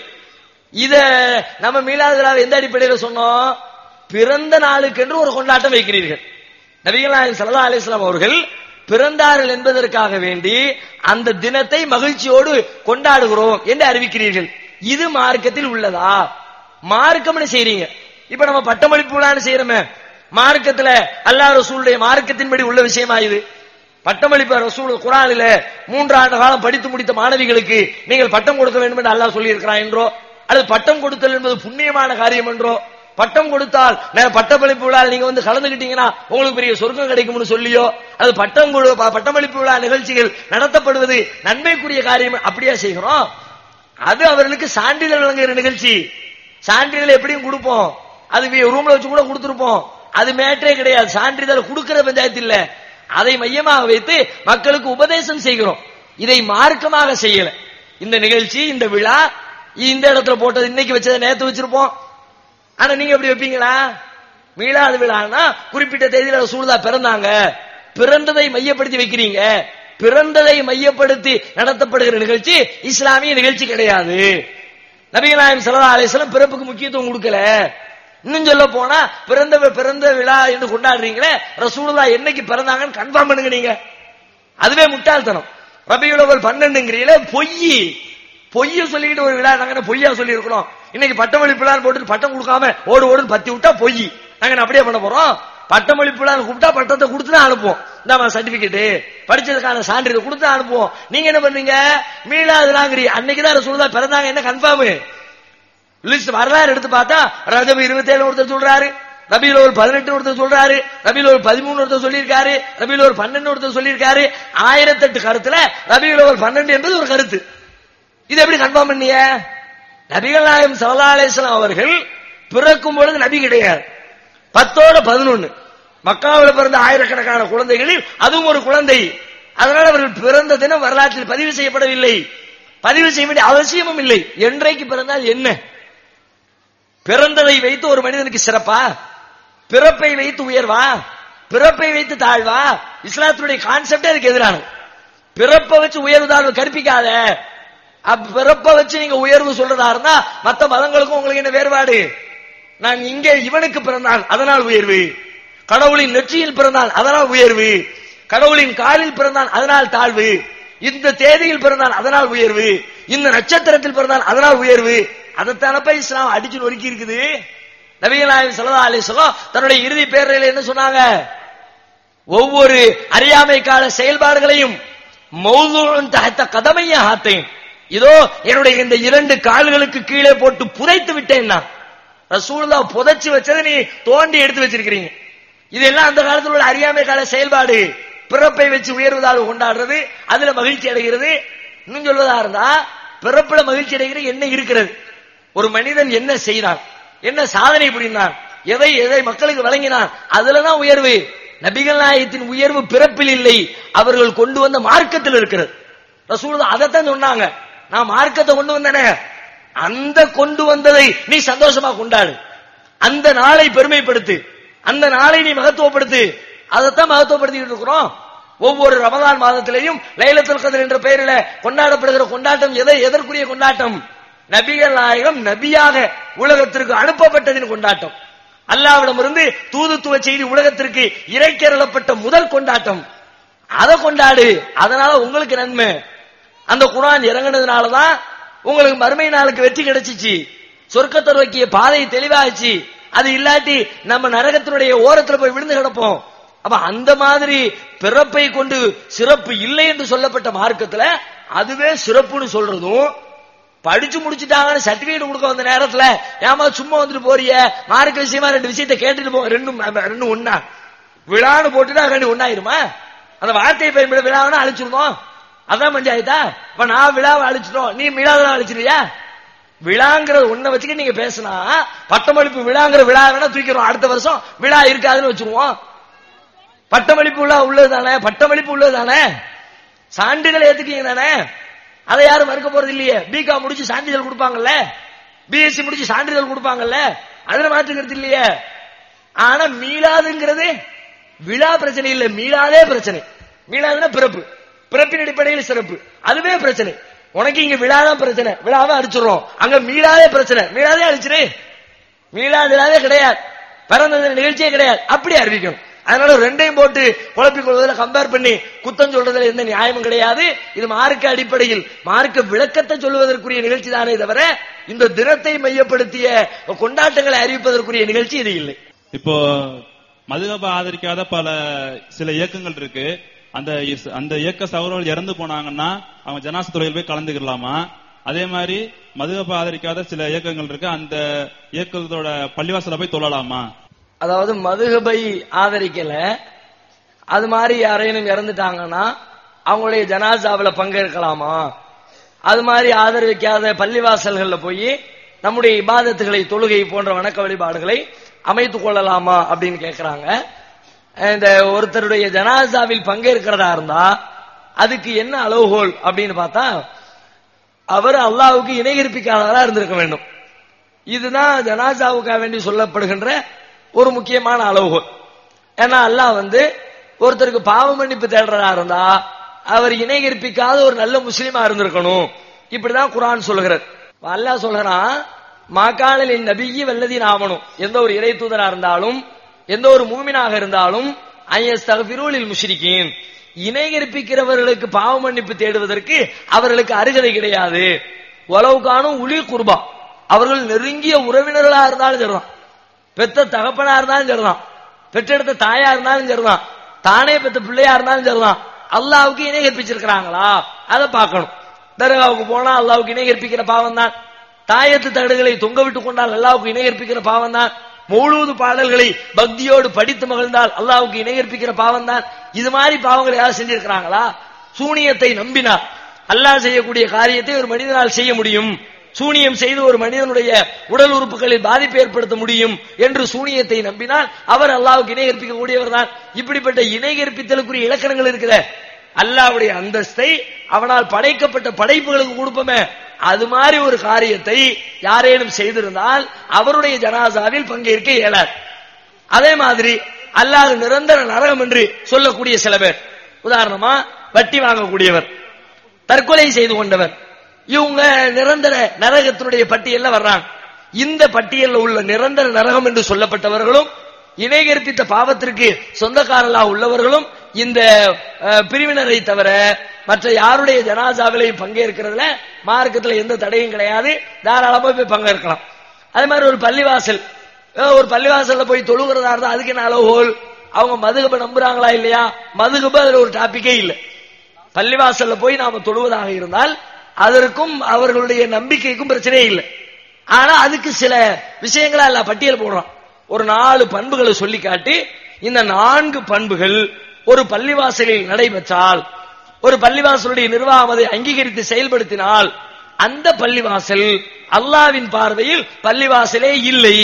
இத நம்ம மீளாது விழாவை எந்த அடிப்படையில சொன்னோம் பிறந்த நாளுக்கென்று ஒரு கொண்டாட்டம் வைக்கிறீர்கள் நபிகள் நாயகம் ஸல்லல்லாஹு அலைஹி வஸல்லம் அவர்கள் பிறந்தார்கள் என்பதற்காக வேண்டி அந்த தினத்தை மகிழ்ச்சியோடு கொண்டாடுகிறோம் என்று அறிவிக்கிறீர்கள் இது மார்க்கத்தில் உள்ளதா மார்க்கம்னு செய்றீங்க இப்ப நம்ம பட்டமளிப்பு விழான்னு செய்யறோமே மார்க்கத்துல அல்லாஹ் ரசூலுடைய மார்க்கத்தின்படி உள்ள விஷயமா இது பட்டமளிப்பு ரசூல் குரானில மூன்று ஆண்டு காலம் படித்து முடித்த மாணவிகளுக்கு நீங்கள் பட்டம் கொடுக்க வேண்டும் என்று அல்லாஹ் சொல்லி இருக்கிறான் என்றோ அல்லது பட்டம் கொடுத்தல் என்பது புண்ணியமான காரியம் என்றோ பட்டம் கொடுத்தால் நே- பட்டமளிப்பு விழா நீங்க வந்து கலந்துக்கிட்டீங்கன்னா உங்களுக்கு பெரிய சொர்க்கம் கிடைக்கும்னு சொல்லியோ அது பட்டம் கொடு- ப- பட்டமளிப்பு விழா நிகழ்ச்சிகள் நடத்தப்படுவது நன்மைக்குரிய காரியம் அப்படியே செய்கிறோம் அது அவர்களுக்கு சான்றிதழ் வழங்குகிற நிகழ்ச்சி சான்றிதழ் எப்படியும் கொடுப்போம் அது வி- ரூம்ல வச்சு கூட கொடுத்திருப்போம் அது மேட்டரே கிடையாது சான்றிதழ் கொடுக்கிற பஞ்சாயத்து இல்ல அதை மையமாக வைத்து மக்களுக்கு உபதேசம் செய்கிறோம் இதை மார்க்கமாக செய்யல இந்த நிகழ்ச்சி இந்த விழா இந்த இடத்துல போட்டது இன்னைக்கு வச்சதை நேத்து வச்சிருப்போம் ஆனா நீங்க எப்படி வைப்பீங்களா மீளாது விழான்னா குறிப்பிட்ட தேதியில சூழ்தா பிறந்தாங்க பிறந்ததை மையப்படுத்தி வைக்கிறீங்க பிறந்ததை மையப்படுத்தி நடத்தப்படுகிற நிகழ்ச்சி இஸ்லாமிய நிகழ்ச்சி கிடையாது நபிகள் நாயகம் ஸல்லல்லாஹு அலைஹி வஸல்லம் பிறப்புக்கு முக்கியத்துவம் கொடுக்கல இன்னும் சொல்ல போனா பிறந்த பிறந்த விழா என்று கொண்டாடுறீங்களே ரசூலுல்லாஹ் என்னைக்கு பிறந்தாங்கன்னு கன்ஃபார்ம் பண்ணுங்க நீங்க அதுவே முட்டாள்தனம் ரபியுல் அவல் பன்னெண்டுங்கிறீங்களே பொய் பொய்ய சொல்லிக்கிட்டு ஒரு விழா நாங்க என்ன பொய்யா சொல்லி இருக்கணும் இன்னைக்கு பட்டமளிப்பு விழான்னு போட்டு பட்டம் கொடுக்காம ஓடு ஓடுன்னு பத்தி விட்டா பொய் நாங்க என்ன அப்படியே பண்ண போறோம் பட்டமளிப்பு விழான்னு கூப்பிட்டா பட்டத்தை கொடுத்து தான் அனுப்புவோம் இந்த சர்டிபிகேட் படிச்சதுக்கான சான்றிதழ் கொடுத்து தான் அனுப்புவோம் நீங்க என்ன பண்ணீங்க மீளாதுலாங்கிறீ அன்னைக்கு தான் ரசூலுல்லாஹ் பிறந்தாங்க என்ன கன்ஃபார்ம் லிஸ்ட் வரலாறு எடுத்து பார்த்தா ரஜபு இருபத்தி ஏழு ஒருத்தர் சொல்றாரு ரபியில் ஒரு பதினெட்டு ஒருத்தர் சொல்றாரு ரபியில் ஒரு பதிமூணு ஒருத்தர் சொல்லியிருக்காரு ரபியில் ஒரு பன்னெண்டு ஒருத்தர் சொல்லியிருக்காரு ஆயிரத்தெட்டு கருத்துல ரபியில் ஒரு பன்னெண்டு என்பது ஒரு கருத்து இது எப்படி கன்ஃபார்ம் பண்ணிய நபிகள் நாயகம் ஸல்லல்லாஹு அலைஹி வஸல்லம் அவர்கள் பிறக்கும் பொழுது நபி கிடையாது பத்தோட பதினொன்னு மக்காவில் பிறந்த ஆயிரக்கணக்கான குழந்தைகளில் அதுவும் ஒரு குழந்தை அதனால் அவர்கள் பிறந்த தினம் வரலாற்றில் பதிவு செய்யப்படவில்லை பதிவு செய்ய வேண்டிய அவசியமும் இல்லை என்றைக்கு பிறந்தால் என்ன பிறந்ததை வைத்து ஒரு மனிதனுக்கு சிறப்பா பிறப்பை வைத்து உயர்வா பிறப்பை வைத்து தாழ்வா இஸ்லாத்தினுடைய கான்செப்டே அதுக்கு எதிரானது பிறப்பை வச்சு உயர்வு தாழ்வு கற்பிக்காத அப்ப பிறப்பை வச்சு நீங்க உயர்வு சொல்றதா இருந்தா மத்த மதங்களுக்கும் உங்களுக்கு என்ன வேறுபாடு நான் இங்கே இவனுக்கு பிறந்தான் அதனால் உயர்வு கடவுளின் நெற்றியில் பிறந்தான் அதனால் உயர்வு கடவுளின் காலில் பிறந்தான் அதனால் தாழ்வு இந்த தேதியில் பிறந்தான் அதனால் உயர்வு இந்த நட்சத்திரத்தில் பிறந்தான் அதனால் உயர்வு அதைத்தானப்ப இஸ்லாம் அடிச்சு நொறுக்கி இருக்குது நபிகள் நாயகம் ஸல்லல்லாஹு அலைஹி வஸல்லம் தன்னுடைய இறுதி பேரில் என்ன சொன்னாங்க ஒவ்வொரு அறியாமை கால செயல்பாடுகளையும் மௌதுன் தஹத்த கதமைய ஆத்தேன் இதோ என்னுடைய இந்த இரண்டு கால்களுக்கு கீழே போட்டு புதைத்து விட்டேன் நான் ரசூலுல்லா புதைச்சு வச்சதை நீ தோண்டி எடுத்து வச்சிருக்கிறீங்க இதெல்லாம் அந்த காலத்தில் உள்ள அறியாமை கால செயல்பாடு பிறப்பை வச்சு உயர்வதாக கொண்டாடுறது அதுல மகிழ்ச்சி அடைகிறது இன்னும் சொல்வதா இருந்தா பிறப்புல மகிழ்ச்சி அடைகிறது என்ன இருக்கிறது ஒரு மனிதன் என்ன செய்தான் என்ன சாதனை புரிந்தான் எதை எதை மக்களுக்கு வழங்கினான் அதுலதான் உயர்வு நபிகள் நாயகத்தின் உயர்வு பிறப்பில் இல்லை அவர்கள் கொண்டு வந்த மார்க்கத்தில் இருக்கிறது ரசூல் அதைத்தான் சொன்னாங்க நான் மார்க்கத்தை கொண்டு வந்தேனே அந்த கொண்டு வந்ததை நீ சந்தோஷமா கொண்டாடு அந்த நாளை பெருமைப்படுத்து அந்த நாளை நீ மகத்துவப்படுத்து அதைத்தான் மகத்துவப்படுத்திட்டு இருக்கிறோம் ஒவ்வொரு ரமதான் மாதத்திலையும் லைலத்துல் கதர் என்ற பெயரில் கொண்டாடப்படுகிற கொண்டாட்டம் எதை எதற்குரிய கொண்டாட்டம் நபிகள் நாயகம் நபியாக உலகத்திற்கு அனுப்பப்பட்டதின் கொண்டாட்டம் அல்லாவிடமிருந்து தூதுத்துவ செய்தி உலகத்திற்கு இறைக்கரளப்பட்ட முதல் கொண்டாட்டம் அதை கொண்டாடு அதனால உங்களுக்கு நன்மை அந்த குரான் இறங்குனதுனாலதான் உங்களுக்கு மறுமை நாளுக்கு வெற்றி கிடைச்சிச்சு சொர்க்கத்தை நோக்கிய பாதை தெளிவாச்சு அது இல்லாட்டி நம்ம நரகத்தினுடைய ஓரத்துல போய் விழுந்து கிடப்போம் அப்ப அந்த மாதிரி பிறப்பை கொண்டு சிறப்பு இல்லை என்று சொல்லப்பட்ட மார்க்கத்துல அதுவே சிறப்புன்னு சொல்றதும் படிச்சு முடிச்சுட்டாங்கன்னு சர்டிபிகேட் கொடுக்க வந்த நேரத்துல ஏமா சும்மா வந்துட்டு போறிய மார்க்க விஷயமா ரெண்டு விஷயத்தை கேட்டுட்டு போ ரெண்டும் ரெண்டும் ஒண்ணா விழான்னு போட்டுட்டா ரெண்டு ஒண்ணாயிருமா அந்த வார்த்தையை பயன்பட விழாவை அழிச்சிருந்தோம் அதான் பஞ்சாயத்தா இப்ப நான் விழாவை அழிச்சிட்டோம் நீ விழாவை அழிச்சிருவியா விழாங்கிற ஒண்ண வச்சுக்க நீங்க பேசினா பட்டமளிப்பு விழாங்கிற விழா வேணா தூக்கிறோம் அடுத்த வருஷம் விழா இருக்காதுன்னு வச்சிருவோம் பட்டமளிப்பு விழா உள்ளது தானே பட்டமளிப்பு உள்ளது தானே சான்றிதழ் ஏத்துக்கீங்க தானே அதை யாரும் மறுக்க போறது இல்லையே பிகாம் முடிச்சு சான்றிதழ் கொடுப்பாங்கல்ல பிஎஸ்சி முடிச்சு சான்றிதழ் கொடுப்பாங்கல்ல அதுல மாற்றுக்கிறது இல்லையே ஆனா மீளாதுங்கிறது விழா பிரச்சனை இல்ல மீளாதே பிரச்சனை மீளாதுன்னா பிறப்பு பிறப்பின் அடிப்படையில் சிறப்பு அதுவே பிரச்சனை உனக்கு இங்க விழாதான் பிரச்சனை விழாவை அடிச்சிடுறோம் அங்க மீளாதே பிரச்சனை மீளாதே அடிச்சிரு மீளாதே கிடையாது பிறந்த நிகழ்ச்சியே கிடையாது அப்படி அறிவிக்கணும் அதனால ரெண்டையும் போட்டு குழப்பிக் கொள்வதில் கம்பேர் பண்ணி குத்தம் சொல்றதுல எந்த நியாயமும் கிடையாது இது மார்க்க அடிப்படையில் மார்க்க விளக்கத்தை சொல்லுவதற்குரிய நிகழ்ச்சி தானே தவிர இந்த தினத்தை மையப்படுத்திய கொண்டாட்டங்களை அறிவிப்பதற்குரிய நிகழ்ச்சி இது இல்லை இப்போ மதுகப ஆதரிக்காத பல சில இயக்கங்கள் இருக்கு அந்த இஸ்- அந்த இயக்க சகோதரர்கள் இறந்து போனாங்கன்னா அவங்க ஜனாச தொழில் போய் கலந்துக்கலாமா அதே மாதிரி மதுகப ஆதரிக்காத சில இயக்கங்கள் இருக்கு அந்த இயக்கத்தோட பள்ளிவாசல போய் தொழலாமா அதாவது மதுகபை ஆதரிக்கல அது மாதிரி யாரேனும் இறந்துட்டாங்கன்னா அவங்களுடைய ஜனாசாவுல பங்கேற்கலாமா அது மாதிரி ஆதரவிக்காத பள்ளிவாசல்கள்ல போய் நம்முடைய இபாதத்துகளை தொழுகை போன்ற வணக்க வழிபாடுகளை அமைத்துக் கொள்ளலாமா அப்படின்னு கேக்குறாங்க இந்த ஒருத்தருடைய ஜனாசாவில் பங்கேற்கிறதா இருந்தா அதுக்கு என்ன அளவுகோல் அப்படின்னு பார்த்தா அவர் அல்லாஹ்வுக்கு இணைகரிப்பிக்காதவரா இருந்திருக்க வேண்டும் இதுதான் ஜனாசாவுக்காக வேண்டி சொல்லப்படுகின்ற ஒரு முக்கியமான அளவுகோல் ஏன்னா அல்லாஹ் வந்து ஒருத்தருக்கு பாவ மன்னிப்பு தேடுறதா இருந்தா அவர் இணைகரிப்பிக்காத ஒரு நல்ல முஸ்லீமா இருந்திருக்கணும் இப்படிதான் குரான் சொல்லுகிறது அல்லாஹ் சொல்கிறான் மாக்காலில் நபியி வல்லதின் ஆவணும் எந்த ஒரு இறை தூதரா இருந்தாலும் எந்த ஒரு மூமினாக இருந்தாலும் ஐயஸ்தகபிரூலில் முஷ்ரிக்கீன் இணைகரிப்பிக்கிறவர்களுக்கு பாவ மன்னிப்பு தேடுவதற்கு அவர்களுக்கு அருகதை கிடையாது உளவுக்கானும் உளி குர்பா அவர்கள் நெருங்கிய உறவினர்களா இருந்தாலும் சரிதான் பெத்த தகப்பனா இருந்தாலும் சரிதான் பெற்றெடுத்த தாயா இருந்தாலும் சரிதான் தானே பெத்த பிள்ளையா இருந்தாலும் சரிதான் அல்லாவுக்கு இணை கற்பிச்சிருக்கிறாங்களா அதை பார்க்கணும் தர்காவுக்கு போனா அல்லாவுக்கு இணை கற்பிக்கிற பாவம் தான் தாயத்து தகடுகளை தொங்க விட்டு கொண்டால் அல்லாவுக்கு இணை கற்பிக்கிற பாவம் தான் முழுவது பாடல்களை பக்தியோடு படித்து மகிழ்ந்தால் அல்லாவுக்கு இணை கற்பிக்கிற பாவம் தான் இது மாதிரி பாவங்களை யாரும் செஞ்சிருக்கிறாங்களா சூனியத்தை நம்பினார் அல்லாஹ் செய்யக்கூடிய காரியத்தை ஒரு மனிதனால் செய்ய முடியும் சூனியம் செய்து ஒரு மனிதனுடைய உடல் உறுப்புகளில் பாதிப்பு ஏற்படுத்த முடியும் என்று சூனியத்தை நம்பினால் அவர் அல்லாவுக்கு இணை கற்பிக்கக்கூடியவர் தான் இப்படிப்பட்ட இணை கற்பித்தலுக்குரிய இலக்கணங்கள் இருக்குதே அல்லாவுடைய அந்தஸ்தை அவனால் படைக்கப்பட்ட படைப்புகளுக்கு கொடுப்போமே அது மாதிரி ஒரு காரியத்தை யாரேனும் செய்திருந்தால் அவருடைய ஜனாசாவில் பங்கேற்க இயலாது அதே மாதிரி அல்லாஹ் நிரந்தர நரகம் என்று சொல்லக்கூடிய சில பேர் உதாரணமா வட்டி வாங்கக்கூடியவர் தற்கொலை செய்து கொண்டவர் இவங்க நிரந்தர நரகத்தினுடைய பட்டியல்ல வர்றாங்க இந்த பட்டியல்ல உள்ள நிரந்தர நரகம் என்று சொல்லப்பட்டவர்களும் இணை கற்பித்த பாவத்திற்கு சொந்தக்காரர்களாக உள்ளவர்களும் இந்த அஹ், பிரிவினரை தவிர மற்ற யாருடைய ஜனாசாவிலையும் பங்கேற்கிறதுல மார்க்கத்துல எந்த தடையும் கிடையாது தாராளமா போய் பங்கேற்கலாம் அதே மாதிரி ஒரு பள்ளிவாசல் அஹ், ஒரு பள்ளிவாசல்ல போய் தொழுகிறதா இருந்தா அதுக்கு என்ன அளவுகோல் அவங்க மதுகப நம்புறாங்களா இல்லையா மதுகப அதுல ஒரு டாபிக்கே இல்லை பள்ளிவாசல்ல போய் நாம தொழுவதாக இருந்தால் அதற்கும் அவர்களுடைய நம்பிக்கைக்கும் பிரச்சனையே இல்லை ஆனா அதுக்கு சில விஷயங்களா எல்லாம் பட்டியல் போடுறோம் ஒரு நாலு பண்புகளை சொல்லி காட்டி இந்த நான்கு பண்புகள் ஒரு பள்ளிவாசலில் நடைபெற்றால் ஒரு பள்ளிவாசலுடைய நிர்வாகம் அதை அங்கீகரித்து செயல்படுத்தினால் அந்த பள்ளிவாசல் அல்லாவின் பார்வையில் பள்ளிவாசலே இல்லை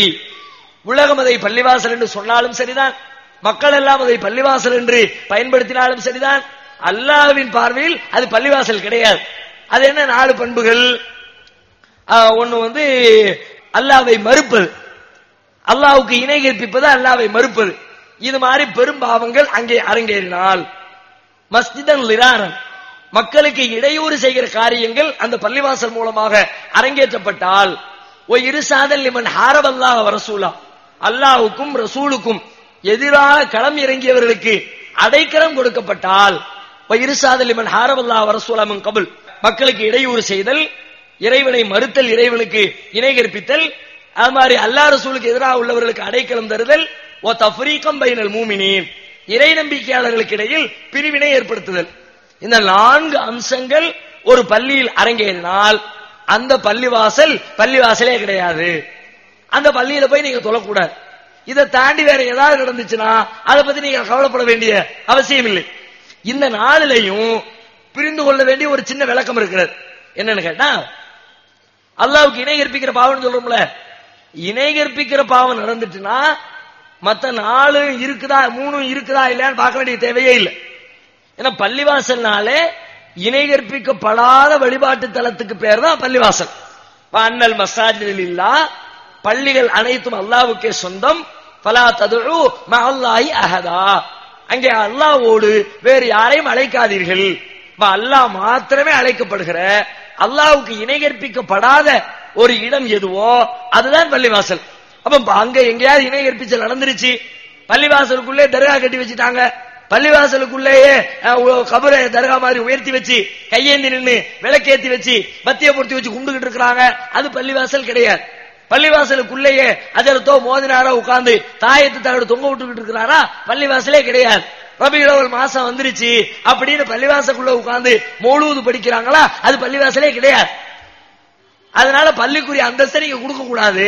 உலகம் அதை பள்ளிவாசல் என்று சொன்னாலும் சரிதான் மக்கள் எல்லாம் அதை பள்ளிவாசல் என்று பயன்படுத்தினாலும் சரிதான் அல்லாஹ்வின் பார்வையில் அது பள்ளிவாசல் கிடையாது அது என்ன நாலு பண்புகள் ஆஹ், ஒண்ணு வந்து அல்லாவை மறுப்பது அல்லாவுக்கு இணை கற்பிப்பது அல்லாவை மறுப்பது இது மாதிரி பெரும் பாவங்கள் அங்கே அரங்கேறினால் மஸ்ஜிதன் லிராரன் மக்களுக்கு இடையூறு செய்கிற காரியங்கள் அந்த பள்ளிவாசல் மூலமாக அரங்கேற்றப்பட்டால் ஓ இருசாதல் லிமன் ஹாரபல்லாஹ் ரசூலா அல்லாஹ்வுக்கும் ரசூலுக்கும் எதிராக களம் இறங்கியவர்களுக்கு அடைக்கலம் கொடுக்கப்பட்டால் ஓ இருசாதல் லிமன் ஹாரபல்லாஹ் ரசூலா மின் கபுல் மக்களுக்கு இடையூறு செய்தல் இறைவனை மறுத்தல் இறைவனுக்கு இணை கற்பித்தல் அது மாதிரி அல்லா ரசூலுக்கு எதிராக உள்ளவர்களுக்கு அடைக்கலம் தருதல் ஓ தஃப்ரீகம் பைனல் மூமினீன் இறை நம்பிக்கையாளர்களுக்கு இடையில் பிரிவினை ஏற்படுத்துதல் இந்த நான்கு அம்சங்கள் ஒரு பள்ளியில் அரங்கேறினால் அந்த பள்ளிவாசல் பள்ளிவாசலே கிடையாது அந்த பள்ளியில போய் நீங்க தொழக்கூடாது இதை தாண்டி வேற ஏதாவது நடந்துச்சுன்னா அதை பத்தி நீங்க கவலைப்பட வேண்டிய அவசியம் இல்லை இந்த நாளிலையும் புரிந்து கொள்ள வேண்டிய ஒரு சின்ன விளக்கம் இருக்கிறது என்னன்னு கேட்டா அல்லாவுக்கு இணை கற்பிக்கிற பாவம்னு சொல்றோம்ல இணை கற்பிக்கிற பாவம் நடந்துச்சுன்னா மத்த நாலு இருக்குதா மூணும் இருக்குதா இல்லையான்னு பார்க்க வேண்டிய தேவையே இல்லை ஏன்னா பள்ளிவாசல்னாலே இணை கற்பிக்கப்படாத வழிபாட்டு தலத்துக்கு பேர் தான் பள்ளிவாசல் அண்ணல் மசாஜில் இல்லா பள்ளிகள் அனைத்தும் அல்லாவுக்கே சொந்தம் பலா ததுழு மல்லாஹி அஹதா அங்கே அல்லாவோடு வேறு யாரையும் அழைக்காதீர்கள் அல்லாஹ் மாத்திரமே அழைக்கப்படுகிற அல்லாவுக்கு இணை கற்பிக்கப்படாத ஒரு இடம் எதுவோ அதுதான் பள்ளிவாசல் அப்ப அங்க எங்கேயாவது இணை கற்பிச்சல் நடந்துருச்சு பள்ளிவாசலுக்குள்ளே தர்கா கட்டி வச்சுட்டாங்க பள்ளிவாசலுக்குள்ளேயே கபரை தர்கா மாதிரி உயர்த்தி வச்சு கையேந்தி நின்று விளக்கேத்தி வச்சு பத்திய பொருத்தி வச்சு குண்டுகிட்டு இருக்கிறாங்க அது பள்ளிவாசல் கிடையாது பள்ளிவாசலுக்குள்ளேயே அஜரத்தோ மோதினாரோ உட்கார்ந்து தாயத்து தகடு தொங்க விட்டுக்கிட்டு இருக்கிறாரா பள்ளிவாசலே கிடையாது ரபியுலவல் மாசம் வந்துருச்சு அப்படின்னு பள்ளிவாசலுக்குள்ள உட்கார்ந்து மொழுவது படிக்கிறாங்களா அது பள்ளிவாசலே கிடையாது அதனால பள்ளிக்குரிய அந்தஸ்தை நீங்க கொடுக்க கூடாது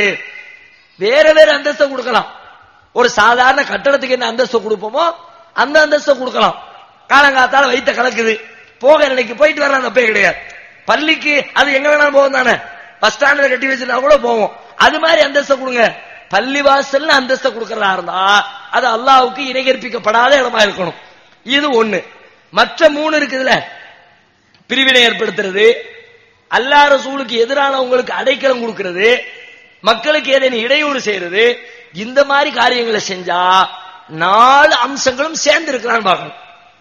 வேற வேற அந்தஸ்தை கொடுக்கலாம் ஒரு சாதாரண கட்டடத்துக்கு என்ன அந்தஸ்து கொடுப்போமோ அந்த அந்தஸ்தை கொடுக்கலாம் காலங்காத்தால வைத்த கலக்குது போக நிலைக்கு போயிட்டு வர தப்பே கிடையாது பள்ளிக்கு அது எங்க வேணாலும் போகும் தானே பஸ் ஸ்டாண்ட்ல கட்டி வச்சிருந்தா கூட போவோம் அது மாதிரி அந்தஸ்தை கொடுங்க பள்ளிவாசல்னு அந்தஸ்தை கொடுக்கறதா இருந்தா அது அல்லாவுக்கு இணை கற்பிக்கப்படாத இடமா இருக்கணும் இது ஒண்ணு மற்ற மூணு இருக்குதுல பிரிவினை ஏற்படுத்துறது அல்லா ரசூலுக்கு எதிரானவங்களுக்கு அடைக்கலம் கொடுக்கிறது மக்களுக்கு ஏதேனும் இடையூறு செய்யறது இந்த மாதிரி காரியங்களை செஞ்சா நாலு அம்சங்களும் சேர்ந்து இருக்கிறான்னு பார்க்கணும்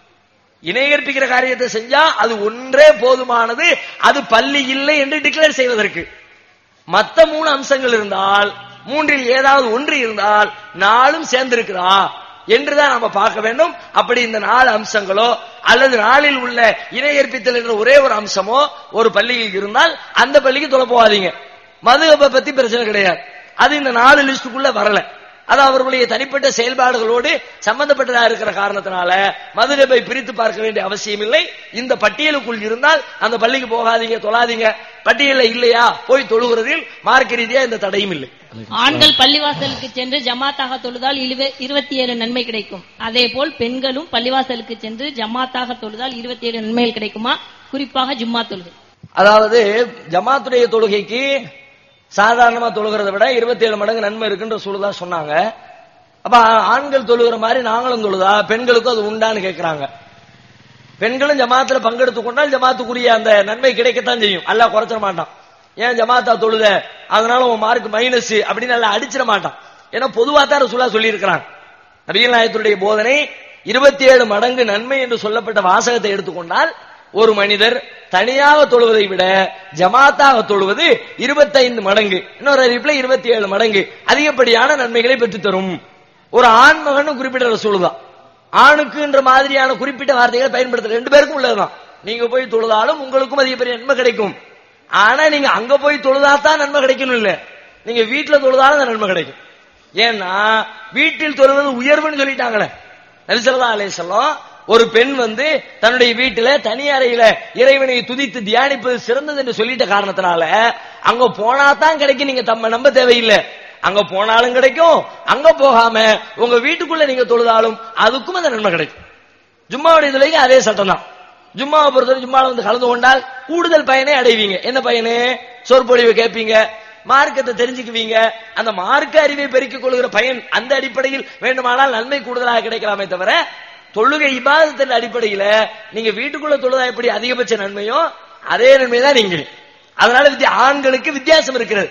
இணை கற்பிக்கிற காரியத்தை செஞ்சா அது ஒன்றே போதுமானது அது பள்ளி இல்லை என்று டிக்ளேர் செய்வதற்கு மத்த மூணு அம்சங்கள் இருந்தால் மூன்றில் ஏதாவது ஒன்று இருந்தால் நாளும் சேர்ந்திருக்கிறா என்றுதான் நாம பார்க்க வேண்டும் அப்படி இந்த நாலு அம்சங்களோ அல்லது நாளில் உள்ள இணை ஏற்பித்தல் என்ற ஒரே ஒரு அம்சமோ ஒரு பள்ளியில் இருந்தால் அந்த பள்ளிக்கு தொலை போகாதீங்க மதுகப்பை பத்தி பிரச்சனை கிடையாது அது இந்த நாலு லிஸ்டுக்குள்ள வரல அது அவர்களுடைய தனிப்பட்ட செயல்பாடுகளோடு சம்பந்தப்பட்டதா இருக்கிற காரணத்தினால மதுரபை பிரித்து பார்க்க வேண்டிய அவசியம் இல்லை இந்த பட்டியலுக்குள் இருந்தால் அந்த பள்ளிக்கு போகாதீங்க தொழாதீங்க பட்டியல இல்லையா போய் தொழுகிறதில் மார்க்க ரீதியா இந்த தடையும் இல்லை ஆண்கள் பள்ளிவாசலுக்கு சென்று ஜமாத்தாக தொழுதால் இருபத்தி ஏழு நன்மை கிடைக்கும் அதே போல் பெண்களும் பள்ளிவாசலுக்கு சென்று ஜமாத்தாக தொழுதால் இருபத்தி ஏழு நன்மைகள் கிடைக்குமா குறிப்பாக ஜும்மா தொழுகை அதாவது ஜமாத்துடைய தொழுகைக்கு சாதாரணமா தொழுகிறத விட இருபத்தி ஏழு மடங்கு நன்மை இருக்குன்ற சூழலா சொன்னாங்க அப்ப ஆண்கள் தொழுகிற மாதிரி நாங்களும் தொழுதா பெண்களுக்கும் அது உண்டான்னு கேட்கிறாங்க பெண்களும் ஜமாத்துல பங்கெடுத்து கொண்டால் ஜமாத்துக்குரிய அந்த நன்மை கிடைக்கத்தான் செய்யும் அல்ல குறைச்சிட மாட்டான் ஏன் ஜமாத்தா தொழுத அதனால உன் மார்க் மைனஸ் அப்படின்னு நல்லா அடிச்சிட மாட்டான் ஏன்னா பொதுவா தான் ரசூலா சொல்லி இருக்கிறாங்க நபிகள் நாயகத்துடைய போதனை இருபத்தி ஏழு மடங்கு நன்மை என்று சொல்லப்பட்ட வாசகத்தை எடுத்துக்கொண்டால் ஒரு மனிதர் தனியாக தொழுவதை விட ஜமாத்தாக தொழுவது இருபத்தைந்து மடங்கு இன்னொரு அறிவிப்புல இருபத்தி ஏழு மடங்கு அதிகப்படியான நன்மைகளை பெற்றுத்தரும் ஒரு ஆண் மகனும் குறிப்பிட்ட சொல்லுதான் ஆணுக்குன்ற மாதிரியான குறிப்பிட்ட வார்த்தைகளை பயன்படுத்த ரெண்டு பேருக்கும் உள்ளதுதான் நீங்க போய் தொழுதாலும் உங்களுக்கும் அதிகப்படிய நன்மை கிடைக்கும் ஆனா நீங்க அங்க போய் தொழுதாதான் நன்மை கிடைக்கணும் இல்ல நீங்க வீட்டுல தொழுதாலும் அந்த நன்மை கிடைக்கும் ஏன்னா வீட்டில் தொழுவது உயர்வுன்னு சொல்லிட்டாங்களே நரிசல்லா அலேசல்லாம் ஒரு பெண் வந்து தன்னுடைய வீட்டில தனி அறையில இறைவனை துதித்து தியானிப்பது சிறந்தது என்று சொல்லிட்ட காரணத்தினால அங்க போனா தான் கிடைக்கும் நீங்க தம்ம நம்ப தேவையில்லை அங்க போனாலும் கிடைக்கும் அங்க போகாம உங்க வீட்டுக்குள்ள நீங்க தொழுதாலும் அதுக்கும் அந்த நன்மை கிடைக்கும் ஜும்மாவுடைய இதுலயும் அதே சட்டம் தான் ஜும்மாவை பொறுத்தவரை ஜும்மால வந்து கலந்து கொண்டால் கூடுதல் பயனை அடைவீங்க என்ன பயனு சொற்பொழிவு கேட்பீங்க மார்க்கத்தை தெரிஞ்சுக்குவீங்க அந்த மார்க்க அறிவை பெருக்கிக் கொள்கிற பயன் அந்த அடிப்படையில் வேண்டுமானால் நன்மை கூடுதலாக கிடைக்கலாமே தவிர தொழுகை இபாதத்தின் அடிப்படையில நீங்க வீட்டுக்குள்ள தொழுதா எப்படி அதிகபட்ச நன்மையோ அதே நன்மை தான் நீங்க அதனால வித்தியா ஆண்களுக்கு வித்தியாசம் இருக்கிறது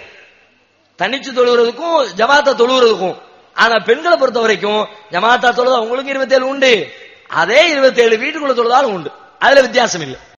தனிச்சு தொழுகிறதுக்கும் ஜமாத்தா தொழுகிறதுக்கும் ஆனா பெண்களை பொறுத்த வரைக்கும் ஜமாத்தா தொழுதா உங்களுக்கு இருபத்தி ஏழு உண்டு அதே இருபத்தி ஏழு வீட்டுக்குள்ள தொழுதாலும் உண்டு அதுல வித்தியாசம் இல்லை